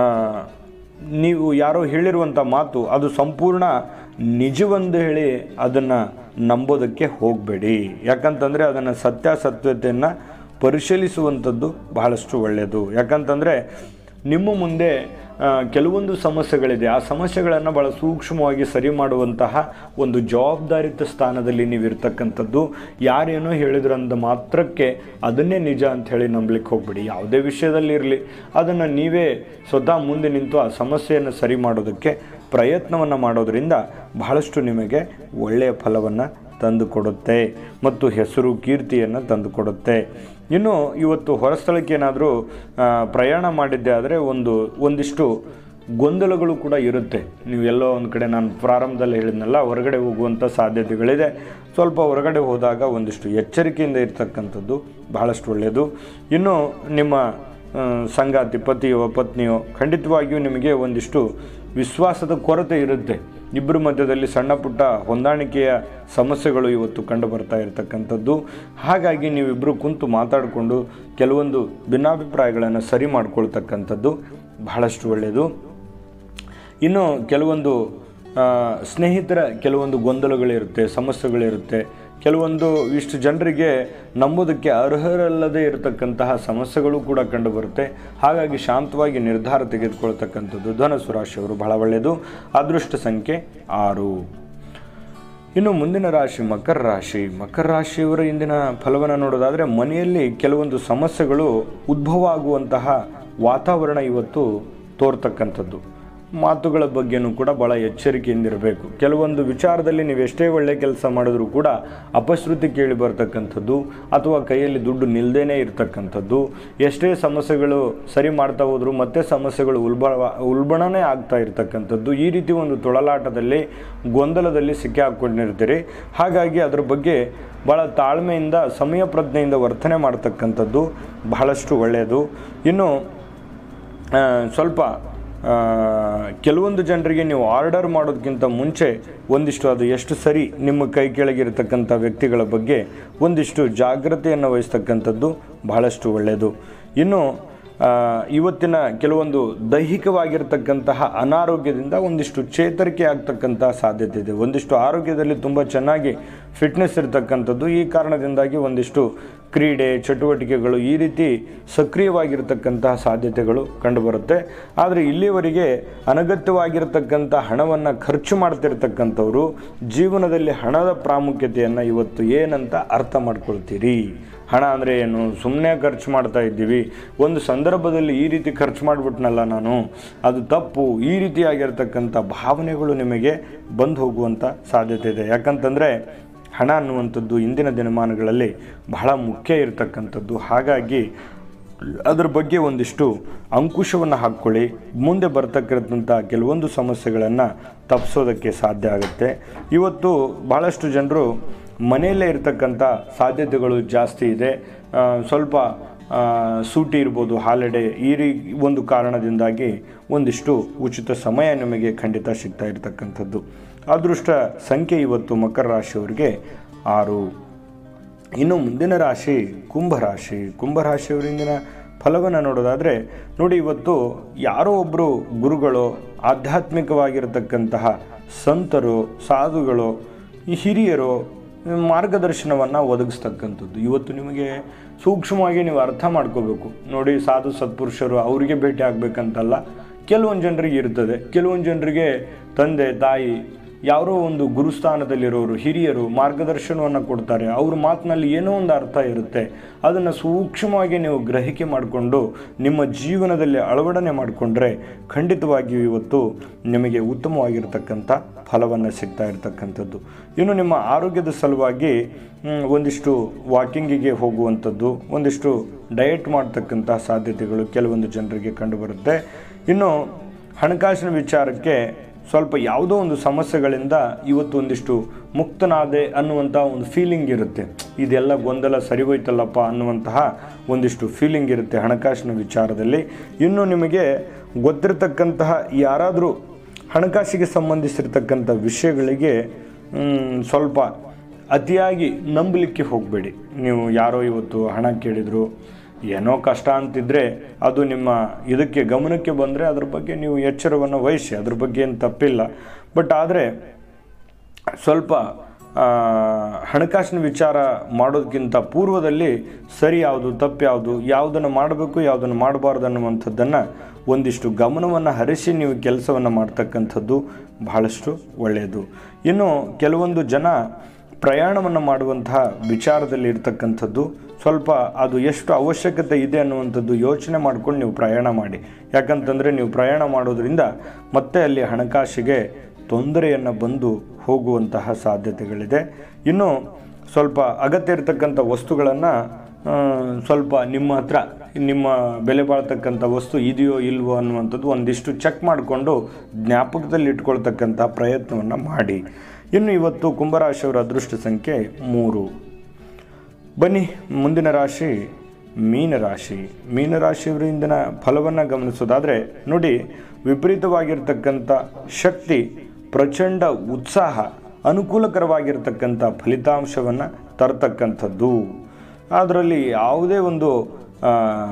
ನೀವು ಯಾರೋ ಹೇಳಿರುವಂಥ ಮಾತು ಅದು ಸಂಪೂರ್ಣ ನಿಜವೆಂದು ಹೇಳಿ ಅದನ್ನು ನಂಬೋದಕ್ಕೆ ಹೋಗಬೇಡಿ ಯಾಕಂತಂದರೆ ಅದನ್ನು ಸತ್ಯಾಸತ್ಯತೆಯನ್ನು ಪರಿಶೀಲಿಸುವಂಥದ್ದು ಬಹಳಷ್ಟು ಒಳ್ಳೆಯದು ಯಾಕಂತಂದರೆ ನಿಮ್ಮ ಮುಂದೆ ಆ, ಕೆಲವೊಂದು ಸಮಸ್ಯೆಗಳಿದೆ ಆ ಸಮಸ್ಯೆಗಳನ್ನು ಭಾಳ ಸೂಕ್ಷ್ಮವಾಗಿ ಸರಿ ಮಾಡುವಂತಹ ಒಂದು ಜವಾಬ್ದಾರಿತ ಸ್ಥಾನದಲ್ಲಿ ನೀವು ಇರ್ತಕ್ಕಂಥದ್ದು ಯಾರೇನೋ ಹೇಳಿದ್ರಂದ ಮಾತ್ರಕ್ಕೆ ಅದನ್ನೇ ನಿಜ ಅಂತ ಹೇಳಿ ನಂಬಲಿಕ್ಕೆ ಹೋಗ್ಬೇಡಿ ಯಾವುದೇ ವಿಷಯದಲ್ಲಿ ಇರಲಿ ಅದನ್ನು ನೀವೇ ಸ್ವತಃ ಮುಂದೆ ನಿಂತು ಆ ಸಮಸ್ಯೆಯನ್ನು ಸರಿ ಮಾಡೋದಕ್ಕೆ ಪ್ರಯತ್ನವನ್ನು ಮಾಡೋದರಿಂದ ಬಹಳಷ್ಟು ನಿಮಗೆ ಒಳ್ಳೆಯ ಫಲವನ್ನು ತಂದುಕೊಡುತ್ತೆ ಮತ್ತು ಹೆಸರು ಕೀರ್ತಿಯನ್ನು ತಂದುಕೊಡುತ್ತೆ ಇನ್ನು ಇವತ್ತು ಹೊರಸ್ಥಳಕ್ಕೆ ಏನಾದರೂ ಪ್ರಯಾಣ ಮಾಡಿದ್ದೆ ಆದರೆ ಒಂದು ಒಂದಿಷ್ಟು ಗೊಂದಲಗಳು ಕೂಡ ಇರುತ್ತೆ ನೀವು ಎಲ್ಲೋ ಒಂದು ಕಡೆ ನಾನು ಪ್ರಾರಂಭದಲ್ಲಿ ಹೇಳಿದ್ನಲ್ಲ ಹೊರಗಡೆ ಹೋಗುವಂಥ ಸಾಧ್ಯತೆಗಳಿದೆ ಸ್ವಲ್ಪ ಹೊರಗಡೆ ಹೋದಾಗ ಒಂದಿಷ್ಟು ಎಚ್ಚರಿಕೆಯಿಂದ ಇರ್ತಕ್ಕಂಥದ್ದು ಬಹಳಷ್ಟು ಒಳ್ಳೆಯದು ಇನ್ನು ನಿಮ್ಮ ಆ, ಸಂಗಾತಿ ಪತಿಯೋ ಪತ್ನಿಯೋ ಖಂಡಿತವಾಗಿಯೂ ನಿಮಗೆ ಒಂದಿಷ್ಟು ವಿಶ್ವಾಸದ ಕೊರತೆ ಇರುತ್ತೆ ಇಬ್ಬರ ಮಧ್ಯದಲ್ಲಿ ಸಣ್ಣ ಪುಟ್ಟ ಹೊಂದಾಣಿಕೆಯ ಸಮಸ್ಯೆಗಳು ಇವತ್ತು ಕಂಡು ಬರ್ತಾ ಇರತಕ್ಕಂಥದ್ದು ಹಾಗಾಗಿ ನೀವಿಬ್ಬರು ಕುಂತು ಮಾತಾಡಿಕೊಂಡು ಕೆಲವೊಂದು ಭಿನ್ನಾಭಿಪ್ರಾಯಗಳನ್ನು ಸರಿ ಮಾಡ್ಕೊಳ್ತಕ್ಕಂಥದ್ದು ಬಹಳಷ್ಟು ಒಳ್ಳೆಯದು ಇನ್ನು ಕೆಲವೊಂದು ಆ, ಸ್ನೇಹಿತರ ಕೆಲವೊಂದು ಗೊಂದಲಗಳಿರುತ್ತೆ ಸಮಸ್ಯೆಗಳಿರುತ್ತೆ ಕೆಲವೊಂದು ಇಷ್ಟು ಜನರಿಗೆ ನಂಬೋದಕ್ಕೆ ಅರ್ಹರಲ್ಲದೆ ಇರತಕ್ಕಂತಹ ಸಮಸ್ಯೆಗಳು ಕೂಡ ಕಂಡುಬರುತ್ತೆ ಹಾಗಾಗಿ ಶಾಂತವಾಗಿ ನಿರ್ಧಾರ ತೆಗೆದುಕೊಳ್ತಕ್ಕಂಥದ್ದು ಧನಸು ರಾಶಿಯವರು ಬಹಳ ಒಳ್ಳೆಯದು ಅದೃಷ್ಟ ಸಂಖ್ಯೆ ಆರು ಇನ್ನು ಮುಂದಿನ ರಾಶಿ ಮಕರ ರಾಶಿ ಮಕರ ರಾಶಿಯವರ ಇಂದಿನ ಫಲವನ್ನು ನೋಡೋದಾದರೆ ಮನೆಯಲ್ಲಿ ಕೆಲವೊಂದು ಸಮಸ್ಯೆಗಳು ಉದ್ಭವ ಆಗುವಂತಹ ವಾತಾವರಣ ಇವತ್ತು ತೋರ್ತಕ್ಕಂಥದ್ದು ಮಾತುಗಳ ಬಗ್ಗೆನೂ ಕೂಡ ಭಾಳ ಎಚ್ಚರಿಕೆಯಿಂದಿರಬೇಕು ಕೆಲವೊಂದು ವಿಚಾರದಲ್ಲಿ ನೀವು ಎಷ್ಟೇ ಒಳ್ಳೆ ಕೆಲಸ ಮಾಡಿದ್ರೂ ಕೂಡ ಅಪಶ್ರುತಿ ಕೇಳಿ ಬರ್ತಕ್ಕಂಥದ್ದು ಅಥವಾ ಕೈಯಲ್ಲಿ ದುಡ್ಡು ನಿಲ್ಲದೇನೆ ಇರತಕ್ಕಂಥದ್ದು ಎಷ್ಟೇ ಸಮಸ್ಯೆಗಳು ಸರಿ ಮಾಡ್ತಾ ಹೋದರೂ ಮತ್ತೆ ಸಮಸ್ಯೆಗಳು ಉಲ್ಬ ಉಲ್ಬಣನೇ ಆಗ್ತಾ ಇರತಕ್ಕಂಥದ್ದು ಈ ರೀತಿ ಒಂದು ತೊಳಲಾಟದಲ್ಲಿ ಗೊಂದಲದಲ್ಲಿ ಸಿಕ್ಕಿ ಹಾಕ್ಕೊಂಡಿರ್ತೀರಿ ಹಾಗಾಗಿ ಅದ್ರ ಬಗ್ಗೆ ಭಾಳ ತಾಳ್ಮೆಯಿಂದ ಸಮಯ ಪ್ರಜ್ಞೆಯಿಂದ ವರ್ತನೆ ಮಾಡ್ತಕ್ಕಂಥದ್ದು ಬಹಳಷ್ಟು ಒಳ್ಳೆಯದು ಇನ್ನು ಆ, ಸ್ವಲ್ಪ ಆ, ಕೆಲವೊಂದು ಜನರಿಗೆ ನೀವು ಆರ್ಡರ್ ಮಾಡೋದಕ್ಕಿಂತ ಮುಂಚೆ ಒಂದಿಷ್ಟು ಅದು ಎಷ್ಟು ಸರಿ ನಿಮ್ಮ ಕೈ ಕೆಳಗಿರತಕ್ಕಂಥ ವ್ಯಕ್ತಿಗಳ ಬಗ್ಗೆ ಒಂದಿಷ್ಟು ಜಾಗ್ರತೆಯನ್ನು ವಹಿಸ್ತಕ್ಕಂಥದ್ದು ಬಹಳಷ್ಟು ಒಳ್ಳೆಯದು ಇನ್ನು ಆ, ಇವತ್ತಿನ ಕೆಲವೊಂದು ದೈಹಿಕವಾಗಿರ್ತಕ್ಕಂತಹ ಅನಾರೋಗ್ಯದಿಂದ ಒಂದಿಷ್ಟು ಚೇತರಿಕೆ ಆಗ್ತಕ್ಕಂತಹ ಸಾಧ್ಯತೆ ಇದೆ ಒಂದಿಷ್ಟು ಆರೋಗ್ಯದಲ್ಲಿ ತುಂಬ ಚೆನ್ನಾಗಿ ಫಿಟ್ನೆಸ್ ಇರತಕ್ಕಂಥದ್ದು ಈ ಕಾರಣದಿಂದಾಗಿ ಒಂದಿಷ್ಟು ಕ್ರೀಡೆ ಚಟುವಟಿಕೆಗಳು ಈ ರೀತಿ ಸಕ್ರಿಯವಾಗಿರ್ತಕ್ಕಂತಹ ಸಾಧ್ಯತೆಗಳು ಕಂಡುಬರುತ್ತೆ ಆದರೆ ಇಲ್ಲಿಯವರೆಗೆ ಅನಗತ್ಯವಾಗಿರ್ತಕ್ಕಂಥ ಹಣವನ್ನು ಖರ್ಚು ಮಾಡ್ತಿರ್ತಕ್ಕಂಥವ್ರು ಜೀವನದಲ್ಲಿ ಹಣದ ಪ್ರಾಮುಖ್ಯತೆಯನ್ನು ಇವತ್ತು ಏನಂತ ಅರ್ಥ ಮಾಡ್ಕೊಳ್ತೀರಿ ಹಣ ಅಂದರೆ ಏನು ಸುಮ್ಮನೆ ಖರ್ಚು ಮಾಡ್ತಾ ಇದ್ದೀವಿ ಒಂದು ಸಂದರ್ಭದಲ್ಲಿ ಈ ರೀತಿ ಖರ್ಚು ಮಾಡಿಬಿಟ್ನಲ್ಲ ನಾನು ಅದು ತಪ್ಪು ಈ ರೀತಿಯಾಗಿರ್ತಕ್ಕಂಥ ಭಾವನೆಗಳು ನಿಮಗೆ ಬಂದು ಹೋಗುವಂಥ ಸಾಧ್ಯತೆ ಇದೆ ಯಾಕಂತಂದರೆ ಹಣ ಅನ್ನುವಂಥದ್ದು ಇಂದಿನ ದಿನಮಾನಗಳಲ್ಲಿ ಬಹಳ ಮುಖ್ಯ ಇರತಕ್ಕಂಥದ್ದು ಹಾಗಾಗಿ ಅದ್ರ ಬಗ್ಗೆ ಒಂದಿಷ್ಟು ಅಂಕುಶವನ್ನು ಹಾಕ್ಕೊಳ್ಳಿ ಮುಂದೆ ಬರ್ತಕ್ಕಂಥ ಕೆಲವೊಂದು ಸಮಸ್ಯೆಗಳನ್ನು ತಪ್ಪಿಸೋದಕ್ಕೆ ಸಾಧ್ಯ ಆಗುತ್ತೆ ಇವತ್ತು ಭಾಳಷ್ಟು ಜನರು ಮನೆಯಲ್ಲೇ ಇರತಕ್ಕಂಥ ಸಾಧ್ಯತೆಗಳು ಜಾಸ್ತಿ ಇದೆ ಆ, ಸ್ವಲ್ಪ ಆ, ಸೂಟಿ ಇರ್ಬೋದು ಹಾಲಿಡೇ ಈ ರೀ ಒಂದು ಕಾರಣದಿಂದಾಗಿ ಒಂದಿಷ್ಟು ಉಚಿತ ಸಮಯ ನಿಮಗೆ ಖಂಡಿತ ಸಿಗ್ತಾ ಇರತಕ್ಕಂಥದ್ದು ಅದೃಷ್ಟ ಸಂಖ್ಯೆ ಇವತ್ತು ಮಕರ ರಾಶಿಯವರಿಗೆ ಆರು ಇನ್ನು ಮುಂದಿನ ರಾಶಿ ಕುಂಭರಾಶಿ ಕುಂಭರಾಶಿಯವರ ಇಂದಿನ ಫಲವನ್ನು ನೋಡೋದಾದರೆ ನೋಡಿ ಇವತ್ತು ಯಾರೋ ಒಬ್ಬರು ಗುರುಗಳು ಆಧ್ಯಾತ್ಮಿಕವಾಗಿರತಕ್ಕಂತಹ ಸಂತರು ಸಾಧುಗಳು ಈ ಹಿರಿಯರು ಮಾರ್ಗದರ್ಶನವನ್ನು ಒದಗಿಸ್ತಕ್ಕಂಥದ್ದು ಇವತ್ತು ನಿಮಗೆ ಸೂಕ್ಷ್ಮವಾಗಿ ನೀವು ಅರ್ಥ ಮಾಡ್ಕೋಬೇಕು ನೋಡಿ ಸಾಧು ಸತ್ಪುರುಷರು ಅವರಿಗೆ ಭೇಟಿ ಆಗಬೇಕಂತಲ್ಲ ಕೆಲವೊಂದು ಜನರಿಗೆ ಇರ್ತದೆ ಕೆಲವೊಂದು ಜನರಿಗೆ ತಂದೆ ತಾಯಿ ಯಾರೋ ಒಂದು ಗುರುಸ್ಥಾನದಲ್ಲಿರೋರು ಹಿರಿಯರು ಮಾರ್ಗದರ್ಶನವನ್ನು ಕೊಡ್ತಾರೆ ಅವ್ರ ಮಾತಿನಲ್ಲಿ ಏನೋ ಒಂದು ಅರ್ಥ ಇರುತ್ತೆ ಅದನ್ನು ಸೂಕ್ಷ್ಮವಾಗಿ ನೀವು ಗ್ರಹಿಕೆ ಮಾಡಿಕೊಂಡು ನಿಮ್ಮ ಜೀವನದಲ್ಲಿ ಅಳವಡನೆ ಮಾಡಿಕೊಂಡ್ರೆ ಖಂಡಿತವಾಗಿಯೂ ಇವತ್ತು ನಿಮಗೆ ಉತ್ತಮವಾಗಿರ್ತಕ್ಕಂಥ ಫಲವನ್ನು ಸಿಗ್ತಾ ಇರತಕ್ಕಂಥದ್ದು ಇನ್ನು ನಿಮ್ಮ ಆರೋಗ್ಯದ ಸಲುವಾಗಿ ಮ್, ಒಂದಿಷ್ಟು ವಾಕಿಂಗಿಗೆ ಹೋಗುವಂಥದ್ದು ಒಂದಿಷ್ಟು ಡಯಟ್ ಮಾಡ್ತಕ್ಕಂಥ ಸಾಧ್ಯತೆಗಳು ಕೆಲವೊಂದು ಜನರಿಗೆ ಕಂಡುಬರುತ್ತೆ ಇನ್ನು ಹಣಕಾಸಿನ ವಿಚಾರಕ್ಕೆ ಸ್ವಲ್ಪ ಯಾವುದೋ ಒಂದು ಸಮಸ್ಯೆಗಳಿಂದ ಇವತ್ತು ಒಂದಿಷ್ಟು ಮುಕ್ತನಾದೆ ಅನ್ನುವಂಥ ಒಂದು ಫೀಲಿಂಗ್ ಇರುತ್ತೆ ಇದೆಲ್ಲ ಗೊಂದಲ ಸರಿ ಹೋಯ್ತಲ್ಲಪ್ಪ ಅನ್ನುವಂತಹ ಒಂದಿಷ್ಟು ಫೀಲಿಂಗ್ ಇರುತ್ತೆ ಹಣಕಾಸಿನ ವಿಚಾರದಲ್ಲಿ ಇನ್ನು ನಿಮಗೆ ಗೊತ್ತಿರತಕ್ಕಂತಹ ಯಾರಾದರೂ ಹಣಕಾಸಿಗೆ ಸಂಬಂಧಿಸಿರ್ತಕ್ಕಂಥ ವಿಷಯಗಳಿಗೆ ಮ್, ಸ್ವಲ್ಪ ಅತಿಯಾಗಿ ನಂಬಲಿಕ್ಕೆ ಹೋಗಬೇಡಿ ನೀವು ಯಾರೋ ಇವತ್ತು ಹಣ ಕೇಳಿದರು ಏನೋ ಕಷ್ಟ ಅಂತಿದ್ರೆ ಅದು ನಿಮ್ಮ ಇದಕ್ಕೆ ಗಮನಕ್ಕೆ ಬಂದರೆ ಅದ್ರ ಬಗ್ಗೆ ನೀವು ಎಚ್ಚರವನ್ನು ವಹಿಸಿ ಅದ್ರ ಬಗ್ಗೆ ಏನು ತಪ್ಪಿಲ್ಲ ಬಟ್ ಆದರೆ ಸ್ವಲ್ಪ ಆ, ಹಣಕಾಸಿನ ವಿಚಾರ ಮಾಡೋದಕ್ಕಿಂತ ಪೂರ್ವದಲ್ಲಿ ಸರಿ ಯಾವುದು ತಪ್ಪು ಯಾವುದು ಯಾವುದನ್ನು ಮಾಡಬೇಕು ಯಾವುದನ್ನು ಮಾಡಬಾರ್ದು ಅನ್ನುವಂಥದ್ದನ್ನು ಒಂದಿಷ್ಟು ಗಮನವನ್ನು ಹರಿಸಿ ನೀವು ಕೆಲಸವನ್ನು ಮಾಡ್ತಕ್ಕಂಥದ್ದು ಬಹಳಷ್ಟು ಒಳ್ಳೆಯದು ಇನ್ನು ಕೆಲವೊಂದು ಜನ ಪ್ರಯಾಣವನ್ನು ಮಾಡುವಂತಹ ವಿಚಾರದಲ್ಲಿ ಇರ್ತಕ್ಕಂಥದ್ದು ಸ್ವಲ್ಪ ಅದು ಎಷ್ಟು ಅವಶ್ಯಕತೆ ಇದೆ ಅನ್ನುವಂಥದ್ದು ಯೋಚನೆ ಮಾಡ್ಕೊಂಡು ನೀವು ಪ್ರಯಾಣ ಮಾಡಿ ಯಾಕಂತಂದರೆ ನೀವು ಪ್ರಯಾಣ ಮಾಡೋದ್ರಿಂದ ಮತ್ತೆ ಅಲ್ಲಿ ಹಣಕಾಸಿಗೆ ತೊಂದರೆಯನ್ನು ಬಂದು ಹೋಗುವಂತಹ ಸಾಧ್ಯತೆಗಳಿದೆ ಇನ್ನು ಸ್ವಲ್ಪ ಅಗತ್ಯ ಇರತಕ್ಕಂಥ ವಸ್ತುಗಳನ್ನು ಸ್ವಲ್ಪ ನಿಮ್ಮ ಹತ್ರ ನಿಮ್ಮ ಬೆಲೆ ಬಾಳ್ತಕ್ಕಂಥ ವಸ್ತು ಇದೆಯೋ ಇಲ್ವೋ ಅನ್ನುವಂಥದ್ದು ಒಂದಿಷ್ಟು ಚೆಕ್ ಮಾಡಿಕೊಂಡು ಜ್ಞಾಪಕದಲ್ಲಿ ಇಟ್ಕೊಳ್ತಕ್ಕಂಥ ಪ್ರಯತ್ನವನ್ನು ಮಾಡಿ ಇನ್ನು ಇವತ್ತು ಕುಂಭರಾಶಿಯವರ ಅದೃಷ್ಟ ಸಂಖ್ಯೆ ಮೂರು ಬನ್ನಿ ಮುಂದಿನ ರಾಶಿ ಮೀನರಾಶಿ ಮೀನರಾಶಿಯವರ ಇಂದಿನ ಫಲವನ್ನು ಗಮನಿಸೋದಾದರೆ ನೋಡಿ ವಿಪರೀತವಾಗಿರ್ತಕ್ಕಂಥ ಶಕ್ತಿ ಪ್ರಚಂಡ ಉತ್ಸಾಹ ಅನುಕೂಲಕರವಾಗಿರ್ತಕ್ಕಂಥ ಫಲಿತಾಂಶವನ್ನು ತರತಕ್ಕಂಥದ್ದು ಅದರಲ್ಲಿ ಯಾವುದೇ ಒಂದು ಆ,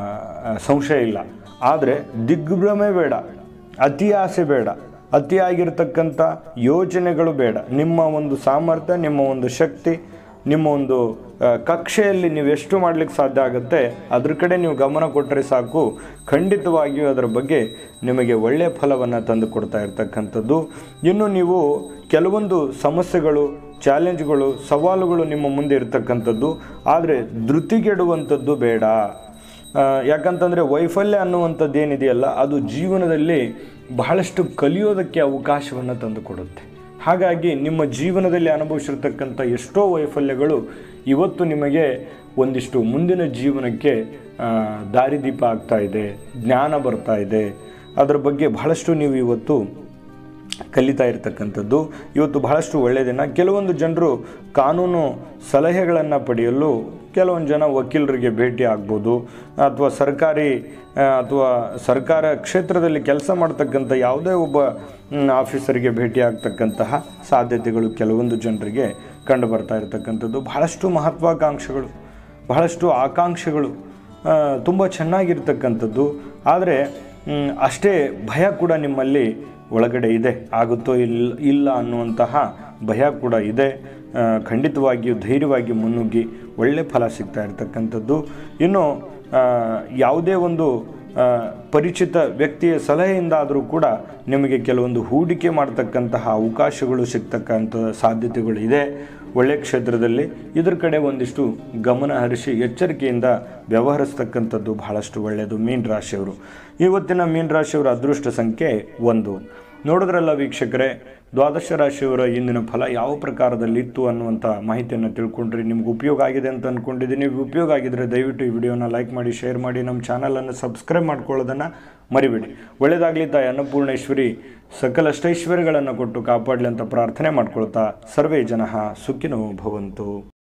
ಸಂಶಯ ಇಲ್ಲ ಆದರೆ ದಿಗ್ಭ್ರಮೆ ಬೇಡ ಅತಿ ಆಸೆ ಬೇಡ ಅತಿಯಾಗಿರ್ತಕ್ಕಂಥ ಯೋಚನೆಗಳು ಬೇಡ ನಿಮ್ಮ ಒಂದು ಸಾಮರ್ಥ್ಯ ನಿಮ್ಮ ಒಂದು ಶಕ್ತಿ ನಿಮ್ಮ ಒಂದು ಆ, ಕಕ್ಷೆಯಲ್ಲಿ ನೀವು ಎಷ್ಟು ಮಾಡಲಿಕ್ಕೆ ಸಾಧ್ಯ ಆಗುತ್ತೆ ಅದ್ರ ಕಡೆ ನೀವು ಗಮನ ಕೊಟ್ಟರೆ ಸಾಕು ಖಂಡಿತವಾಗಿಯೂ ಅದರ ಬಗ್ಗೆ ನಿಮಗೆ ಒಳ್ಳೆಯ ಫಲವನ್ನು ತಂದು ಕೊಡ್ತಾ ಇರ್ತಕ್ಕಂಥದ್ದು ಇನ್ನು ನೀವು ಕೆಲವೊಂದು ಸಮಸ್ಯೆಗಳು ಚಾಲೆಂಜ್ಗಳು ಸವಾಲುಗಳು ನಿಮ್ಮ ಮುಂದೆ ಇರತಕ್ಕಂಥದ್ದು ಆದರೆ ಧೃತಿಗೆಡುವಂಥದ್ದು ಬೇಡ ಆ, ಯಾಕಂತಂದರೆ ವೈಫಲ್ಯ ಅನ್ನುವಂಥದ್ದು ಏನಿದೆಯಲ್ಲ ಅದು ಜೀವನದಲ್ಲಿ ಬಹಳಷ್ಟು ಕಲಿಯೋದಕ್ಕೆ ಅವಕಾಶವನ್ನು ತಂದುಕೊಡುತ್ತೆ ಹಾಗಾಗಿ ನಿಮ್ಮ ಜೀವನದಲ್ಲಿ ಅನುಭವಿಸಿರ್ತಕ್ಕಂಥ ಎಷ್ಟೋ ವೈಫಲ್ಯಗಳು ಇವತ್ತು ನಿಮಗೆ ಒಂದಿಷ್ಟು ಮುಂದಿನ ಜೀವನಕ್ಕೆ ಆ, ದಾರಿದೀಪ ಆಗ್ತಾ ಇದೆ ಜ್ಞಾನ ಬರ್ತಾ ಇದೆ ಅದರ ಬಗ್ಗೆ ಬಹಳಷ್ಟು ನೀವು ಇವತ್ತು ಕಲಿತಾ ಇರತಕ್ಕಂಥದ್ದು ಇವತ್ತು ಬಹಳಷ್ಟು ಒಳ್ಳೆಯ ದಿನ ಕೆಲವೊಂದು ಜನರು ಕಾನೂನು ಸಲಹೆಗಳನ್ನು ಪಡೆಯಲು ಕೆಲವೊಂದು ಜನ ವಕೀಲರಿಗೆ ಭೇಟಿ ಆಗ್ಬೋದು ಅಥವಾ ಸರ್ಕಾರಿ ಆ, ಅಥವಾ ಸರ್ಕಾರ ಕ್ಷೇತ್ರದಲ್ಲಿ ಕೆಲಸ ಮಾಡ್ತಕ್ಕಂಥ ಯಾವುದೇ ಒಬ್ಬ ಮ್, ಆಫೀಸರಿಗೆ ಭೇಟಿ ಆಗ್ತಕ್ಕಂತಹ ಸಾಧ್ಯತೆಗಳು ಕೆಲವೊಂದು ಜನರಿಗೆ ಕಂಡು ಬರ್ತಾ ಇರತಕ್ಕಂಥದ್ದು ಬಹಳಷ್ಟು ಮಹತ್ವಾಕಾಂಕ್ಷೆಗಳು ಬಹಳಷ್ಟು ಆಕಾಂಕ್ಷೆಗಳು ತುಂಬ ಚೆನ್ನಾಗಿರ್ತಕ್ಕಂಥದ್ದು ಆದರೆ ಮ್, ಅಷ್ಟೇ ಭಯ ಕೂಡ ನಿಮ್ಮಲ್ಲಿ ಒಳಗಡೆ ಇದೆ ಆಗುತ್ತೋ ಇಲ್ಲ ಇಲ್ಲ ಅನ್ನುವಂತಹ ಭಯ ಕೂಡ ಇದೆ ಆ, ಖಂಡಿತವಾಗಿಯೂ ಧೈರ್ಯವಾಗಿ ಮುನ್ನುಗ್ಗಿ ಒಳ್ಳೆ ಫಲ ಸಿಗ್ತಾ ಇರತಕ್ಕಂಥದ್ದು ಇನ್ನು ಆ, ಯಾವುದೇ ಒಂದು ಆ, ಪರಿಚಿತ ವ್ಯಕ್ತಿಯ ಸಲಹೆಯಿಂದ ಆದರೂ ಕೂಡ ನಿಮಗೆ ಕೆಲವೊಂದು ಹೂಡಿಕೆ ಮಾಡ್ತಕ್ಕಂತಹ ಅವಕಾಶಗಳು ಸಿಗ್ತಕ್ಕಂಥ ಸಾಧ್ಯತೆಗಳು ಇದೆ ಒಳ್ಳೆಯ ಕ್ಷೇತ್ರದಲ್ಲಿ ಇದ್ರ ಕಡೆ ಒಂದಿಷ್ಟು ಗಮನ ಹರಿಸಿ ಎಚ್ಚರಿಕೆಯಿಂದ ವ್ಯವಹರಿಸ್ತಕ್ಕಂಥದ್ದು ಬಹಳಷ್ಟು ಒಳ್ಳೆಯದು ಮೀನ ರಾಶಿಯವರು ಇವತ್ತಿನ ಮೀನ ರಾಶಿಯವರ ಅದೃಷ್ಟ ಸಂಖ್ಯೆ ಒಂದು ನೋಡಿದ್ರಲ್ಲ ವೀಕ್ಷಕರೇ ದ್ವಾದಶ ರಾಶಿಯವರ ಇಂದಿನ ಫಲ ಯಾವ ಪ್ರಕಾರದಲ್ಲಿತ್ತು ಅನ್ನುವಂಥ ಮಾಹಿತಿಯನ್ನು ತಿಳ್ಕೊಂಡ್ರಿ ನಿಮ್ಗೆ ಉಪಯೋಗ ಆಗಿದೆ ಅಂತ ಅಂದ್ಕೊಂಡಿದ್ದೀನಿ ಉಪಯೋಗ ಆಗಿದ್ರೆ ದಯವಿಟ್ಟು ಈ ವಿಡಿಯೋನ ಲೈಕ್ ಮಾಡಿ ಶೇರ್ ಮಾಡಿ ನಮ್ಮ ಚಾನಲನ್ನು ಸಬ್ಸ್ಕ್ರೈಬ್ ಮಾಡ್ಕೊಳ್ಳೋದನ್ನು ಮರಿಬೇಡಿ ಒಳ್ಳೆಯದಾಗಲಿ ತಾಯಿ ಅನ್ನಪೂರ್ಣೇಶ್ವರಿ ಸಕಲಷ್ಟೈಶ್ವರ್ಯಗಳನ್ನು ಕೊಟ್ಟು ಕಾಪಾಡಲಿ ಅಂತ ಪ್ರಾರ್ಥನೆ ಮಾಡ್ಕೊಳ್ತಾ ಸರ್ವೇ ಜನ ಸುಖಿನೋ ಭವಂತು